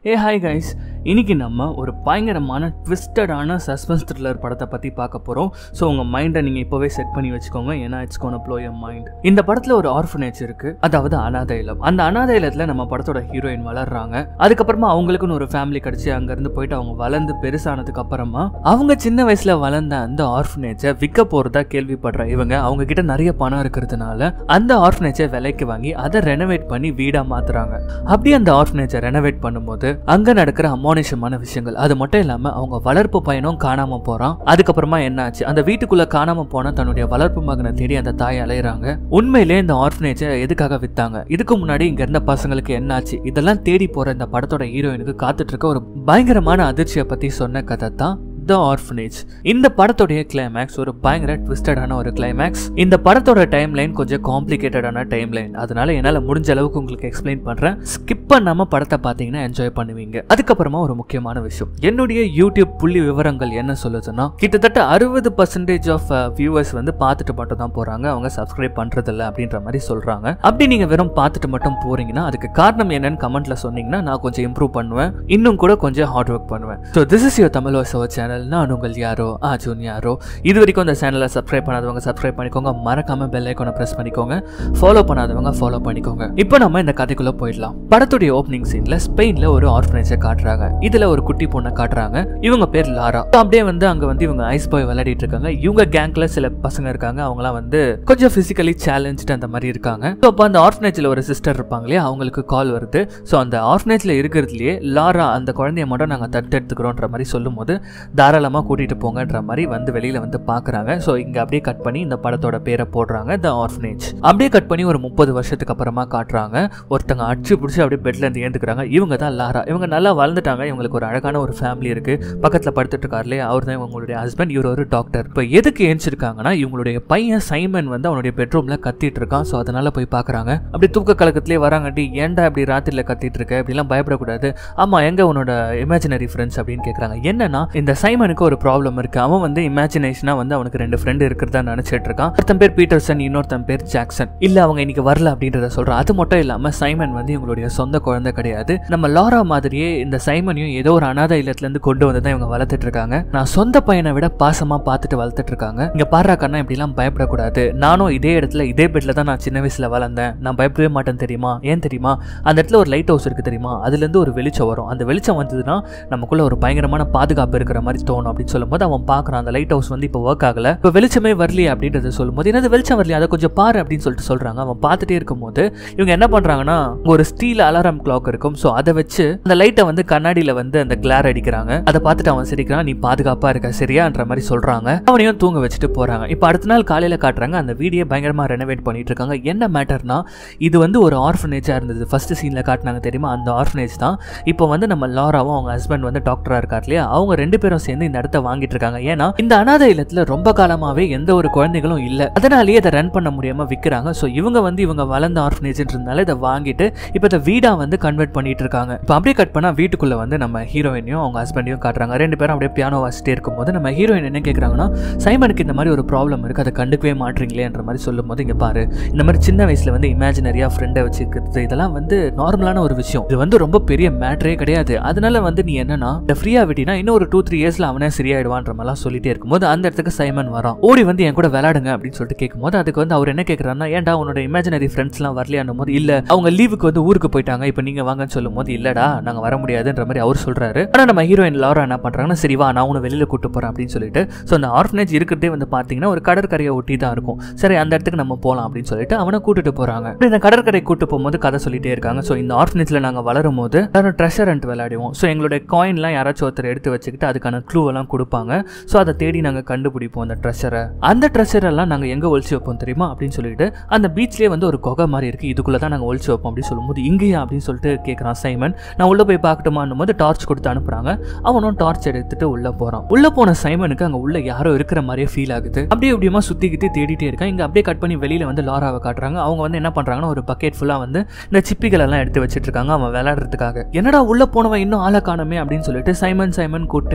ஏ hi guys இன்னைக்கு நம்ம ஒரு பயங்கரமான ட்விஸ்டடான சஸ்பென்ஸ் த்ரில்லர் படத்தை பற்றி பார்க்க போகிறோம் ஸோ உங்கள் மைண்டை நீங்கள் இப்போவே செட் பண்ணி வச்சுக்கோங்க ஏன்னா it's gonna blow your mind இந்த படத்தில் ஒரு ஆர்ஃபனேஜ் இருக்குது அதாவது அனாதை இல்லம் அந்த அனாதை இல்லத்தில் நம்ம படத்தோட ஹீரோயின் வளர்றாங்க அதுக்கப்புறமா அவங்களுக்குன்னு ஒரு ஃபேமிலி கிடச்சி அங்கேருந்து போயிட்டு அவங்க வளர்ந்து பெருசானதுக்கு அப்புறமா அவங்க சின்ன வயசில் வளர்ந்த அந்த ஆர்ஃபனேஜை விற்க போகிறதா கேள்விப்படுற இவங்க அவங்க கிட்ட நிறைய பணம் இருக்கிறதுனால அந்த ஆர்ஃபனேஜை விலைக்கு வாங்கி அதை ரெனோவேட் பண்ணி வீடாக மாற்றுறாங்க அப்படி அந்த ஆர்ஃபனேஜை ரெனோவேட் பண்ணும்போது அங்க நடக்கிற அமானுஷமான விஷயங்கள் அது மட்டும் இல்லாம அவங்க வளர்ப்பு பையனும் காணாம போறான் அதுக்கப்புறமா என்னாச்சு அந்த வீட்டுக்குள்ள காணாம போன தன்னுடைய வளர்ப்பு மகனை தேடி அந்த தாய் அலையறாங்க உண்மையிலே இந்த ஆர்ஃபனேஜை எதுக்காக வித்தாங்க இதுக்கு முன்னாடி இங்க இருந்த பசங்களுக்கு என்னாச்சு இதெல்லாம் தேடி போற இந்த படத்தோட ஹீரோயினுக்கு காத்துட்டு இருக்க ஒரு பயங்கரமான அதிர்ச்சியை பத்தி சொன்ன கதை தான் த ஆர்ஃபனேஜ் இந்த படத்துடைய கிளைமேக்ஸ் ஒரு பயங்கர ட்விஸ்டடான ஒரு கிளைமேக்ஸ் இந்த படத்தோட டைம் லைன் கொஞ்சம் காம்ப்ளிகேட்டடான டைம் லைன் அதனால என்னால் முடிஞ்ச அளவுக்கு உங்களுக்கு எக்ஸ்பிளைன் பண்றேன் ஸ்கிப் பண்ணாம படத்தை பார்த்தீங்கன்னா என்ஜாய் பண்ணுவீங்க அதுக்கப்புறமா ஒரு முக்கியமான விஷயம் என்னுடைய யூடியூப் புள்ளி விவரங்கள் என்ன சொல்லுதுன்னா கிட்டத்தட்ட அறுபது பர்சன்டேஜ் ஆஃப் வியூவர்ஸ் வந்து பார்த்துட்டு மட்டும் தான் போறாங்க அவங்க சப்ஸ்கிரைப் பண்றதில்ல அப்படின்ற மாதிரி சொல்றாங்க அப்படி நீங்க வெறும் பார்த்துட்டு மட்டும் போறீங்கன்னா அதுக்கு காரணம் என்னன்னு கமெண்ட்ல சொன்னீங்கன்னா நான் கொஞ்சம் இம்ப்ரூவ் பண்ணுவேன் இன்னும் கூட கொஞ்சம் ஹார்ட் ஒர்க் பண்ணுவேன் so this is your Tamil voice over channel நான் உங்கள் யாரோ ஆஜூன் யாரோ இது வரைக்கும் இந்த சேனலை சப்ஸ்கிரைப் பண்ணாதவங்க சப்ஸ்கிரைப் பண்ணிக்கோங்க மறக்காம பெல் ஐக்கானை ப்ரெஸ் பண்ணிக்கோங்க ஃபாலோ பண்ணாதவங்க ஃபாலோ பண்ணிக்கோங்க இப்போ நம்ம இந்த கதைக்குள்ள போயிடலாம் படத்துடைய ஓப்பனிங் சீன்ல ஸ்பெயின்ல ஒரு ஆர்ஃபனேஜை காட்டுறாங்க இதுல ஒரு குட்டி பொண்ணை காட்டுறாங்க இவங்க பேர் லாரா அப்படியே வந்து அங்க வந்து இவங்க ஐஸ் பாய் விளையாடிட்டு இருக்காங்க இவங்க கேங்க்ல சில பசங்க இருக்காங்க அவங்கலாம் வந்து கொஞ்சம் பிசிக்கலி சேலஞ்சு அந்த மாதிரி இருக்காங்க ஸோ அப்போ அந்த ஆர்ஃபனேஜ்ல ஒரு சிஸ்டர் இருப்பாங்க இல்லையா அவங்களுக்கு கால் வருது ஸோ அந்த ஆர்ஃபனேஜ்ல இருக்கிறதுலயே லாரா அந்த குழந்தைய மட்டும் நாங்கள் தத்தெடுத்துக்கிறோன்ற மாதிரி சொல்லும் போது தாராளமாக கூட்டிகிட்டு போங்கன்ற மாதிரி வந்து வெளியில் வந்து பார்க்குறாங்க ஸோ இங்கே அப்படியே கட் பண்ணி இந்த படத்தோட பேரை போடுறாங்க த ஆர்ஃபனேஜ் அப்படியே கட் பண்ணி ஒரு முப்பது வருஷத்துக்கு அப்புறமா காட்டுறாங்க ஒருத்தங்க அடிச்சு பிடிச்சி அப்படியே பெட்ல இருந்து ஏந்துக்கிறாங்க இவங்க தான் லாரா இவங்க நல்லா வளர்ந்துட்டாங்க இவங்களுக்கு ஒரு அழகான ஒரு ஃபேமிலி இருக்கு பக்கத்தில் படுத்துட்டு இருக்காருலே அவர் தான் இவங்களுடைய ஹஸ்பண்ட் இவர் ஒரு டாக்டர் இப்போ எதுக்கு ஏஞ்சிருக்காங்கன்னா இவங்களுடைய பையன் சைமன் வந்து அவனுடைய பெட்ரூம்ல கத்திட்டு இருக்கான் ஸோ அதனால போய் பார்க்குறாங்க அப்படி தூக்க கலக்கத்திலே வராங்கட்டி ஏன்டா இப்படி ராத்திரியில் கத்திட்டு இருக்க இப்படிலாம் பயப்படக்கூடாது ஆமா எங்க உன்னோட இமேஜினரி ஃப்ரெண்ட்ஸ் அப்படின்னு கேட்குறாங்க என்னன்னா இந்த சைமனுக்கு ஒரு ப்ராப்ளம் இருக்கு அவன் வந்து இமேஜினேஷனா வந்து அவனுக்கு ரெண்டு ஃப்ரெண்டு இருக்கிறதா நினைச்சிட்டு இருக்கான் ஒருத்தன் பேர் பீட்டர்சன் இன்னொருத்தன் பேர் ஜாக்சன் இல்ல அவங்க இன்னைக்கு வரல அப்படின்றத சொல்றான் அது மட்டும் இல்லாம சைமன் வந்து இவங்களுடைய சொந்த குழந்தை கிடையாது நம்ம லாரா மாதிரியே இந்த சைமனையும் ஏதோ ஒரு அனாதை இல்லத்துல இருந்து கொண்டு வந்து தான் இவங்க வளர்த்துட்டு இருக்காங்க நான் சொந்த பையனை விட பாசமா பார்த்துட்டு வளர்த்துட்டு இருக்காங்க இங்க பாடுறா கண்ணா இப்படிலாம் பயப்படக்கூடாது நானும் இதே இடத்துல இதே பெட்ல தான் நான் சின்ன வயசுல வளர்ந்தேன் நான் பயப்படவே மாட்டேன் தெரியுமா ஏன் தெரியுமா அந்த இடத்துல ஒரு லைட் ஹவுஸ் இருக்கு தெரியுமா அதுல இருந்து ஒரு வெளிச்சம் வரும் அந்த வெளிச்சம் வந்ததுன்னா நமக்குள்ள ஒரு பயங்கரமான பாதுகாப்பு இருக்கிற மாதிரி தோணும் அப்படின்னு சொல்லும்போது அவன் பார்க்குறான் அந்த லைட் ஹவுஸ் வந்து இப்போ ஒர்க் ஆகல இப்போ வெளிச்சமே வரலையே அப்படின்றத சொல்லும்போது என்னது வெளிச்சம் வரலையே அதை கொஞ்சம் பாரு அப்படின்னு சொல்லிட்டு சொல்றாங்க அவன் பார்த்துட்டே இருக்கும்போது இவங்க என்ன பண்றாங்கன்னா ஒரு ஸ்டீல் அலாரம் கிளாக் இருக்கும் ஸோ அதை வச்சு அந்த லைட்டை வந்து கண்ணாடியில வந்து அந்த கிளார் அடிக்கிறாங்க அதை பார்த்துட்டு அவன் சிரிக்கிறான் நீ பாதுகாப்பா இருக்க சரியான்ற மாதிரி சொல்றாங்க அவனையும் தூங்க வச்சுட்டு போறாங்க இப்போ அடுத்த நாள் காலையில காட்டுறாங்க அந்த வீடியோ பயங்கரமா ரெனோவேட் பண்ணிட்டு இருக்காங்க என்ன மேட்டர்னா இது வந்து ஒரு ஆர்ஃபனேஜா இருந்தது ஃபர்ஸ்ட் சீன்ல காட்டினாங்க தெரியுமா அந்த ஆர்ஃபனேஜ் தான் இப்போ வந்து நம்ம லாராவும் அவங்க ஹஸ்பண்ட் வந்து டாக்டரா இருக்கார் இல்லையா அவங்க ரெண்டு பேரும் சேர்ந்து இந்த இடத்த வாங்கிட்டு இருக்காங்க ஏன்னா இந்த அனாதை இல்லத்துல ரொம்ப காலமாவே எந்த ஒரு குழந்தைகளும் இல்ல அதனாலேயே இதை ரன் பண்ண முடியாம விற்கிறாங்க ஸோ இவங்க வந்து இவங்க வளர்ந்த ஆர்ஃபனேஜ்ன்றதுனால இதை வாங்கிட்டு இப்போ இதை வீடா வந்து கன்வெர்ட் பண்ணிட்டு இருக்காங்க இப்போ அப்படியே கட் பண்ணா வீட்டுக்குள்ள வந்து நம்ம ஹீரோயினையும் அவங்க ஹஸ்பண்டையும் காட்டுறாங்க ரெண்டு பேரும் அப்படியே பியானோ வாசிட்டே இருக்கும்போது நம்ம ஹீரோயின் என்ன கேட்குறாங்கன்னா சைமனுக்கு இந்த மாதிரி ஒரு ப்ராப்ளம் இருக்கு அதை கண்டுக்கவே மாட்டீங்களேன்ற மாதிரி சொல்லும் போது இங்க பாரு இந்த மாதிரி சின்ன வயசுல வந்து இமேஜினரியா ஃப்ரெண்டை வச்சுக்கிறது இதெல்லாம் வந்து நார்மலான ஒரு விஷயம் இது வந்து ரொம்ப பெரிய மேட்ரே கிடையாது அதனால வந்து நீ என்னன்னா இந்த ஃப்ரீயா விட்டினா இன்னும் ஒரு டூ த்ரீ இயர்ஸ்ல அவனே சரியாயிடுவான்ற மாதிரிலாம் சொல்லிட்டே இருக்கும்போது அந்த இடத்துக்கு சைமன் வரான் ஓடி வந்து என் கூட விளையாடுங்க அப்படின்னு சொல்லிட்டு கேட்கும்போது அதுக்கு வந்து அவர் என்ன கேட்கறாருன்னா ஏன்டா உன்னோட இமேஜினரி ஃப்ரெண்ட்ஸ்லாம் வரலையானும் போது இல்ல அவங்க லீவுக்கு வந்து ஊருக்கு போயிட்டாங்க இப்போ நீங்க வாங்கன்னு சொல்லும் போது இல்லடா நாங்க வர முடியாதுன்ற மாதிரி அவர் சொல்றாரு ஆனா நம்ம ஹீரோயின் லாரா என்ன பண்றாங்கன்னா சரி வா நான் உன்னை வெளியில கூட்டு போறேன் அப்படின்னு சொல்லிட்டு ஸோ அந்த ஆர்ஃபனேஜ் இருக்கிறதே வந்து பாத்தீங்கன்னா ஒரு கடற்கரையை ஒட்டி தான் இருக்கும் சரி அந்த இடத்துக்கு நம்ம போகலாம் அப்படின்னு சொல்லிட்டு அவனை கூட்டிட்டு போறாங்க அப்படி இந்த கடற்கரை கூட்டு போகும்போது கதை சொல்லிட்டே இருக்காங்க ஸோ இந்த ஆர்ஃபனேஜ்ல நாங்க வளரும் போது எல்லாரும் ட்ரெஷர் அண்ட் விளையாடுவோம் ஸோ எங்களுடைய காயின்லாம் யாராச்சும் ஒருத்தர் எடுத்து வச்சுக்கிட்டு அதுக்கான க்ளூ எல்லாம் கொடுப்பாங்க ஸோ அதை தேடி நாங்கள் கண்டுபிடிப்போம் அந்த ட்ரெஷரை அந்த ட்ரெஷர் எல்லாம் நாங்கள் எங்கே ஒழிச்சு வைப்போம் தெரியுமா அப்படின்னு சொல்லிட்டு அந்த பீச்லேயே வந்து ஒரு குகை மாதிரி இருக்கு இதுக்குள்ளே தான் நாங்கள் ஒழிச்சு வைப்போம் அப்படின்னு சொல்லும்போது இங்கேயா அப்படின்னு சொல்லிட்டு கேட்குறான் சைமன் நான் உள்ளே போய் பார்க்கட்டுமான்னும் போது டார்ச் கொடுத்து அனுப்புறாங்க அவனும் டார்ச் எடுத்துட்டு உள்ளே போகிறான் உள்ளே போன சைமனுக்கு அங்கே உள்ள யாரோ இருக்கிற மாதிரியே ஃபீல் ஆகுது அப்படியே அப்படியுமா சுற்றிக்கிட்டு தேடிட்டே இருக்கான் இங்கே அப்படியே கட் பண்ணி வெளியில் வந்து லாராவை காட்டுறாங்க அவங்க வந்து என்ன பண்ணுறாங்கன்னா ஒரு பக்கெட் ஃபுல்லாக வந்து இந்த சிப்பிகள் எல்லாம் எடுத்து வச்சிட்டு இருக்காங்க அவன் விளையாடுறதுக்காக என்னடா உள்ள போனவன் இன்னும் ஆளை காணமே அப்படின்னு சொல்லிட்டு சைமன் சைமன் கூப்பிட்டு உள்ள வராங்க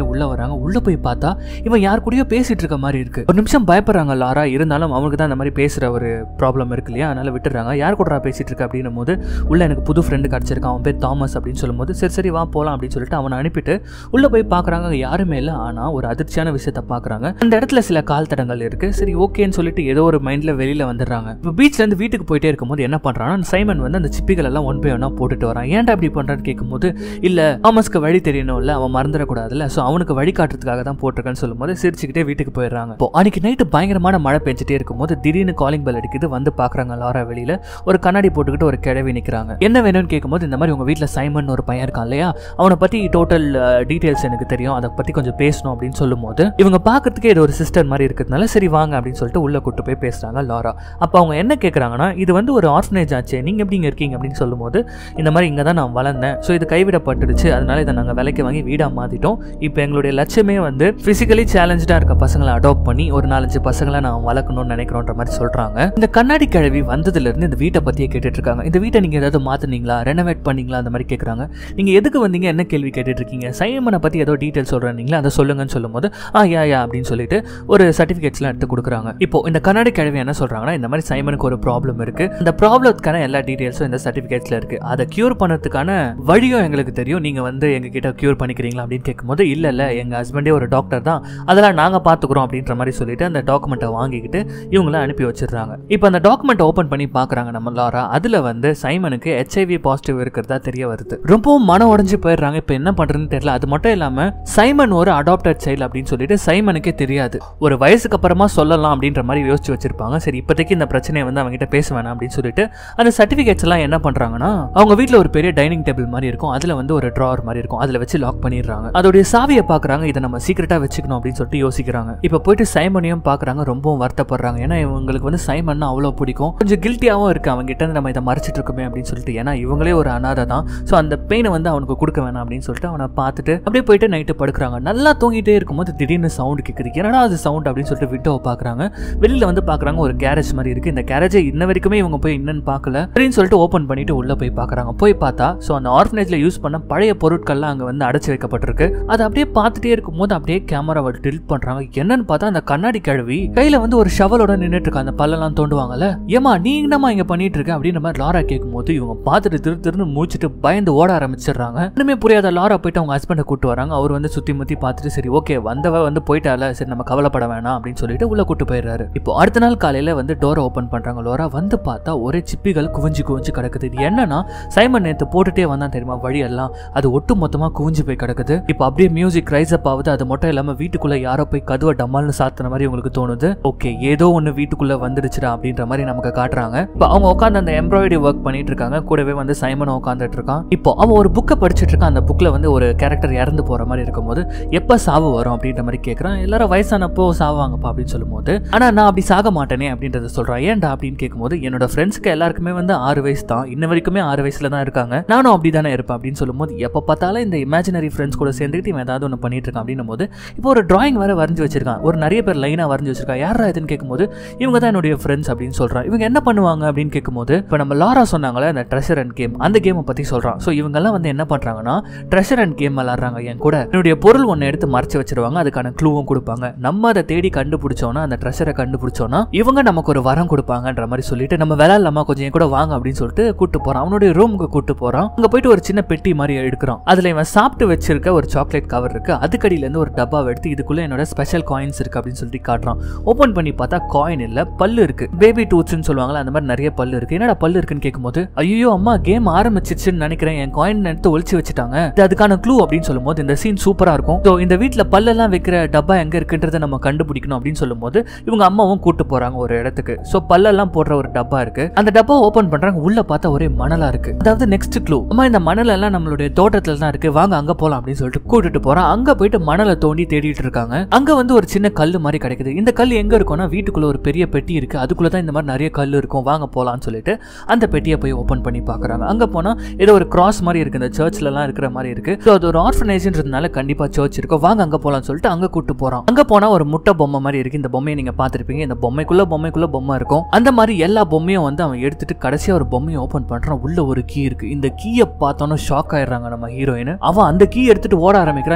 போறாங்க உள்ள போய் பார்த்தா இவன் யார் கூடயோ பேசிட்டு இருக்க மாதிரி இருக்கு ஒரு நிமிஷம் பயப்படுறாங்க லாரா இருந்தாலும் அவனுக்கு தான் அந்த மாதிரி பேசுற ஒரு ப்ராப்ளம் இருக்கு இல்லையா அதனால விட்டுறாங்க யார் கூடரா பேசிட்டு இருக்க அப்படின்னும் போது உள்ள எனக்கு புது ஃப்ரெண்டு கிடைச்சிருக்கான் அவன் பேர் தாமஸ் அப்படின்னு சொல்லும்போது சரி சரி வா போலாம் அப்படின்னு சொல்லிட்டு அவனை அனுப்பிட்டு உள்ள போய் பார்க்கறாங்க அங்க யாருமே இல்லை ஆனா ஒரு அதிர்ச்சியான விஷயத்த பார்க்கறாங்க அந்த இடத்துல சில கால் தடங்கள் இருக்கு சரி ஓகேன்னு சொல்லிட்டு ஏதோ ஒரு மைண்ட்ல வெளியில வந்துடுறாங்க இப்போ பீச்ல இருந்து வீட்டுக்கு போயிட்டே இருக்கும்போது என்ன பண்றான்னா சைமன் வந்து அந்த சிப்பிகள் எல்லாம் ஒன் பை ஒன்னா போட்டுட்டு வரான் ஏன்டா இப்படி பண்றான்னு கேட்கும்போது இல்ல தாமஸ்க்கு வழி தெரியணும்ல அவன் மறந்துடக்கூடாதுல்ல ஸோ அவனுக்கு வழி காட்டுறதுக்காக தான் போட்டிருக்கேன்னு சொல்லும்போது சிரிச்சுக்கிட்டே வீட்டுக்கு போயிடுறாங்க இப்போ அன்னைக்கு நைட்டு பயங்கரமான மழை பெஞ்சிட்டே இருக்கும்போது திடீர்னு காலிங் பெல் அடிக்குது வந்து பாக்குறாங்க லாரா வெளியில ஒரு கண்ணாடி போட்டுக்கிட்டு ஒரு கிழவி நிற்கிறாங்க என்ன வேணும்னு கேட்கும்போது இந்த மாதிரி உங்க வீட்டில் சைமன் ஒரு பையன் இருக்கான் இல்லையா அவனை பத்தி டோட்டல் டீடைல்ஸ் எனக்கு தெரியும் அதை பத்தி கொஞ்சம் பேசணும் அப்படின்னு சொல்லும்போது இவங்க பார்க்கறதுக்கே இது ஒரு சிஸ்டர் மாதிரி இருக்கிறதுனால சரி வாங்க அப்படின்னு சொல்லிட்டு உள்ள கூட்டு போய் பேசுறாங்க லாரா அப்போ அவங்க என்ன கேட்குறாங்கன்னா இது வந்து ஒரு ஆர்ஃபனேஜ் ஆச்சு நீங்க எப்படி இங்க இருக்கீங்க அப்படின்னு சொல்லும்போது இந்த மாதிரி இங்கே தான் நான் வளர்ந்தேன் ஸோ இது கைவிடப்பட்டுடுச்சு அதனால இதை நாங்கள் விலைக்கு வாங்கி வீடாக மாற்றிட்டோம் இப்போ எங்களுடைய லட்சியமே வந்து ஃபிசிக்கலி சேலஞ்சாக இருக்க பசங்களை அடாப்ட் பண்ணி ஒரு நாலஞ்சு பசங்களை நான் வளர்க்கணும்னு நினைக்கிறோன்ற மாதிரி சொல்கிறாங்க இந்த கண்ணாடி கிழவி வந்ததுலேருந்து இந்த வீட்டை பற்றியே கேட்டுட்டு இருக்காங்க இந்த வீட்டை நீங்கள் ஏதாவது மாற்றினீங்களா ரெனோவேட் பண்ணீங்களா அந்த மாதிரி கேட்குறாங்க நீங்கள் எதுக்கு வந்தீங்க என்ன கேள்வி கேட்டுட்டு இருக்கீங்க சைமனை பற்றி ஏதோ டீட்டெயில் சொல்கிறீங்களா அதை சொல்லுங்கன்னு சொல்லும்போது ஆ யா யா அப்படின்னு சொல்லிட்டு ஒரு சர்டிஃபிகேட்ஸ்லாம் எடுத்து கொடுக்குறாங்க இப்போ இந்த கண்ணாடி கிழவி என்ன சொல்கிறாங்கன்னா இந்த மாதிரி சைமனுக்கு ஒரு ப்ராப்ளம் இருக்குது அந்த ப்ராப்ளத்துக்கான எல்லா டீட்டெயில்ஸும் இந்த சர்டிஃபிகேட்ஸில் இருக்குது அதை க்யூர் பண்ணதுக்கான வழியும் எங்களுக்கு தெரியும் நீங்கள் வந்து எங்ககிட்ட க்யூர் பண்ணிக்கிறீங்களா அப்படின்னு கேட்கும்போது இல்லை இல்லை எங்கள் ஹஸ்பண்டே ஒரு டாக்டர் தான் அதெல்லாம் நாங்கள் பார்த்துக்குறோம் அப்படின்ற மாதிரி சொல்லிட்டு அந்த டாக்குமெண்ட்டை வாங்கிக்கிட்டு இவங்கள அனுப்பி வச்சிடுறாங்க இப்போ அந்த டாக்குமெண்ட்டை ஓப்பன் பண்ணி பார்க்குறாங்க நம்ம லாரா அதில் வந்து சைமனுக்கு ஹெச்ஐவி பாசிட்டிவ் இருக்கிறதா தெரிய வருது ரொம்பவும் மனம் உடஞ்சு போயிடுறாங்க இப்போ என்ன பண்ணுறதுன்னு தெரியல அது மட்டும் இல்லாமல் சைமன் ஒரு அடாப்டட் சைல்டு அப்படின்னு சொல்லிட்டு சைமனுக்கே தெரியாது ஒரு வயசுக்கு அப்புறமா சொல்லலாம் அப்படின்ற மாதிரி யோசிச்சு வச்சிருப்பாங்க சரி இப்போதைக்கு இந்த பிரச்சனையை வந்து அவங்க கிட்ட பேச வேணாம் அப்படின்னு சொல்லிட்டு அந்த சர்டிஃபிகேட்ஸ் எல்லாம் என்ன பண்றாங்கன்னா அவங்க வீட்டில் ஒரு பெரிய டைனிங் டேபிள் மாதிரி இருக்கும் அதுல வந்து ஒரு ட்ராவர் மாதிரி இருக்கும் அதுல வச்சு லாக் பண்ணிடுறாங்க அதோடைய சாவியை பார்க்கறாங்க இதை நம்ம சீக்கிரட்டா வச்சுக்கணும் அப்படின்னு சொல்லிட்டு யோசிக்கிறாங்க இப்போ போயிட்டு சைமனையும் பார்க்கறாங்க ரொம்பவும் வருத்தப்படுறாங்க ஏன்னா இவங்களுக்கு வந்து சைமன்னா அவ்வளோ பிடிக்கும் கொஞ்சம் கில்ட்டியாகவும் இருக்கு அவங்க கிட்ட இருந்து நம்ம இதை மறைச்சிட்டு இருக்கோமே அப்படின்னு சொல்லிட்டு ஏன்னா இவங்களே ஒரு அனாதை தான் ஸோ அந்த பெயினை வந்து அவனுக்கு கொடுக்க வேணாம் அப்படின்னு சொல்லிட்டு அவனை பார்த்துட்டு அப்படியே போயிட்டு நைட்டு படுக்கிறாங்க நல்லா தூங்கிட்டே இருக்கும்போது திடீர்னு சவுண்ட் கேட்குது என்னடா அது சவுண்ட் அப்படின்னு சொல்லிட்டு விண்டோவை பார்க்குறாங்க வெளியில வந்து பார்க்குறாங்க ஒரு கேரேஜ் மாதிரி இருக்கு இந்த கேரேஜை இன்ன வரைக்குமே இவங்க போய் என்னன்னு பார்க்கல அப்படின்னு சொல்லிட்டு ஓப்பன் பண்ணிட்டு உள்ள போய் பார்க்குறாங்க போய் பார்த்தா ஸோ அந்த ஆர்ஃபனேஜ்ல யூஸ் பண்ண பழைய பொருட்கள்லாம் அங்கே வந்து அடைச்சு வைக்கப்பட்டிருக்கு அதை அப்படியே பார்த்துட்டே இருக்கும்போது அப்படியே கேமராவை டில்ட் பண்றாங்க என்னன்னு பார்த்தா அந்த கண்ணாடி கழுவி கையில வந்து ஒரு ஷவலோட நின்றுட்டு இருக்கா அந்த பல்லெல்லாம் தோண்டுவாங்கல்ல ஏமா நீ என்னமா இங்க பண்ணிட்டு இருக்க அப்படின்ற மாதிரி லாரா கேட்கும்போது இவங்க பார்த்துட்டு திரு திருன்னு மூச்சுட்டு பயந்து ஓட ஆரம்பிச்சிடுறாங்க ஒண்ணுமே புரியாத லாரா போயிட்டு அவங்க ஹஸ்பண்டை கூட்டு வராங்க அவர் வந்து சுத்தி முத்தி பார்த்துட்டு சரி ஓகே வந்தவ வந்து போயிட்டால சரி நம்ம கவலைப்பட வேணாம் அப்படின்னு சொல்லிட்டு உள்ள கூட்டு போயிடுறாரு இப்போ அடுத்த நாள் காலையில வந்து டோரை ஓப்பன் பண்றாங்க லோரா வந்து பார்த்தா ஒரே சிப்பிகள் குவிஞ்சு குவிஞ்சு கிடக்குது இது என்னன்னா சைமன் நேத்து போட்டுட்டே வந்தான் தெரியுமா வழி எல்லாம் அது ஒட்டு மொத்தமா குவிஞ்சு போய் கிடக்குது இப்போ அப்படியே மியூசிக் ரைஸ் அப் ஆகுது அது மட்டும் இல்லாம வீட்டுக்குள்ள யாரோ போய் கதுவை டம்மால்னு சாத்தின மாதிரி உங்களுக்கு தோணுது ஓகே ஏதோ ஒன்று வீட்டுக்குள்ள வந்துடுச்சுடா அப்படின்ற மாதிரி நமக்கு காட்டுறாங்க இப்போ அவங்க உட்காந்து அந்த எம்ப்ராய்டரி ஒர்க் பண்ணிட்டு இருக்காங்க கூடவே வந்து சைமன் உட்காந்துட்டு இருக்கான் இப்போ அவன் ஒரு புக்கை படிச்சுட்டு இருக்கான் அந்த புக்ல வந்து ஒரு கேரக்டர் இறந்து போற மாதிரி இருக்கும்போது எப்ப சாவு வரும் அப்படின்ற மாதிரி கேட்கறான் எல்லாரும் வயசானப்போ சாவாங்கப்பா அப்படின்னு சொல்லும்போது ஆனா நான் அப்படி சாக மாட்டேனே அப்படின்றத சொல்றான் ஏன்டா அப்படின்னு கேட்கும்போது என்னோட ஃப்ரெண்ட்ஸ்க்கு எல்லாருக்குமே வந்து ஆறு வயசு தான் இன்ன வரைக்குமே ஆறு வயசுல தான் இருக்காங்க நானும் அப்படி தானே இருப்பேன் அப்படின்னு சொல்லும்போது எப்போ பார்த்தாலும் இந்த இமேஜினரி ஃப்ரெண்ட்ஸ் கூட சேர்ந்துக்கிட்டு இவன் ஏதாவது ஒன்று பண்ணிட்டு இருக்கான் அப்படின்னும் போது இப்போ ஒரு டிராயிங் வேற வரைஞ்சு வச்சிருக்கான் ஒரு நிறைய பேர் லைனாக வரைஞ்சு வச்சிருக்கான் யாரா இதுன்னு கேட்கும்போது இவங்க தான் என்னுடைய ஃப்ரெண்ட்ஸ் அப்படின்னு சொல்றான் இவங்க என்ன பண்ணுவாங்க அப்படின்னு கேட்கும்போது இப்போ நம்ம லாரா சொன்னாங்களே அந்த ட்ரெஷர் அண்ட் கேம் அந்த கேமை பத்தி சொல்றான் ஸோ இவங்கெல்லாம் வந்து என்ன பண்றாங்கன்னா ட்ரெஷர் அண்ட் கேம் விளாட்றாங்க என் கூட என்னுடைய பொருள் ஒன்று எடுத்து மறைச்சு வச்சிருவாங்க அதுக்கான க்ளூவும் கொடுப்பாங்க நம்ம அதை தேடி கண்டுபிடிச்சோன்னா அந்த ட்ரெஷரை கண்டுபிடிச்சோன்னா இவங்க நமக்கு ஒரு வரம் கொடுப்பாங்கன்ற மாதிரி சொல்லிட்டு நம்ம விளாட்லாமா கொஞ்சம் என் கூட வாங்க அப்படின்னு சொல்லிட்டு கூட்டு போறான் அவனுடைய ரூமுக்கு கூட்டு போறான் அங்க போயிட்டு ஒரு சின்ன பெட்டி மாதிரி எடுக்கிறான் அதுல இவன் சாப்பிட்டு வச்சிருக்க ஒரு சாக்லேட் கவர் இருக்கு அதுக்கடியில இருந்து ஒரு டப்பாவை எடுத்து இதுக்குள்ள என்னோட ஸ்பெஷல் காயின்ஸ் இருக்கு அப்படின்னு சொல்லிட்டு காட்டுறான் ஓபன் பண்ணி பார்த்தா காயின் இல்ல பல்லு இருக்கு பேபி டூத்ஸ்னு சொல்லுவாங்களா அந்த மாதிரி நிறைய பல்லு இருக்கு என்னடா பல்லு இருக்குன்னு கேட்கும்போது ஐயோ அம்மா கேம் ஆரம்பிச்சிருச்சுன்னு நினைக்கிறேன் என் காயின் எடுத்து ஒளிச்சு வச்சுட்டாங்க இது அதுக்கான க்ளூ அப்படின்னு சொல்லும்போது இந்த சீன் சூப்பரா இருக்கும் ஸோ இந்த வீட்ல பல்லெல்லாம் வைக்கிற டப்பா எங்க இருக்குன்றதை நம்ம கண்டுபிடிக்கணும் அப்படின்னு சொல்லும்போது இவங்க அம்மாவும் கூட்டு போறாங்க ஒரு இடத்துக்கு ஸோ பல்லெல்லாம் போடுற ஒரு டப்பா இருக்கு அந்த டப்பா ஓபன் பண்றாங்க உள்ள பார்த்தா ஒரே மணலா இருக்கு அதாவது நெக்ஸ்ட் க்ளூ அம்மா இந்த மணல் எல்லாம் நம்மளுடைய தோட்டத்துல தான் இருக்கு வாங்க அங்க போலாம் அப்படின்னு சொல்லிட்டு கூட்டிட்டு போறான் அங்க போயிட்டு மணலை தோண்டி தேடிட்டு இருக்காங்க அங்க வந்து ஒரு சின்ன கல்லு மாதிரி கிடைக்குது இந்த கல் எங்க இருக்கும்னா வீட்டுக்குள்ள ஒரு பெரிய பெட்டி இருக்கு அதுக்குள்ள தான் இந்த மாதிரி நிறைய கல் இருக்கும் வாங்க போலாம்னு சொல்லிட்டு அந்த பெட்டியை போய் ஓபன் பண்ணி பாக்குறாங்க அங்க போனா ஏதோ ஒரு கிராஸ் மாதிரி இருக்கு இந்த சர்ச்ல எல்லாம் இருக்கிற மாதிரி இருக்கு ஸோ அது ஒரு ஆர்ஃபனேஜ்ன்றதுனால கண்டிப்பா சர்ச் இருக்கும் வாங்க அங்க போலாம்னு சொல்லிட்டு அங்க கூட்டு போறான் அங்க போனா ஒரு முட்டை பொம்மை மாதிரி இருக்கு இந்த பொம்மையை நீங்க பார்த்திருப்பீங்க இந்த பொம்மைக்குள்ள பொம்மைக்குள்ள பொம்மை இருக்கும் அந்த மாதிரி எல்லா பொம்மையும் வந்து அவன் எடுத்துட்டு கடைசியா ஒரு பொம்மையை ஓபன் பண்றான் உள்ள ஒரு கீ இருக்கு இந்த கீயை பார்த்தோன்னா ஷாக் ஆயிடுறாங்க நம்ம ஹீரோயின் அவன் அந்த கீ எடுத்துட்டு ஓட ஆரம்பிக்கிறான் இந்த கீ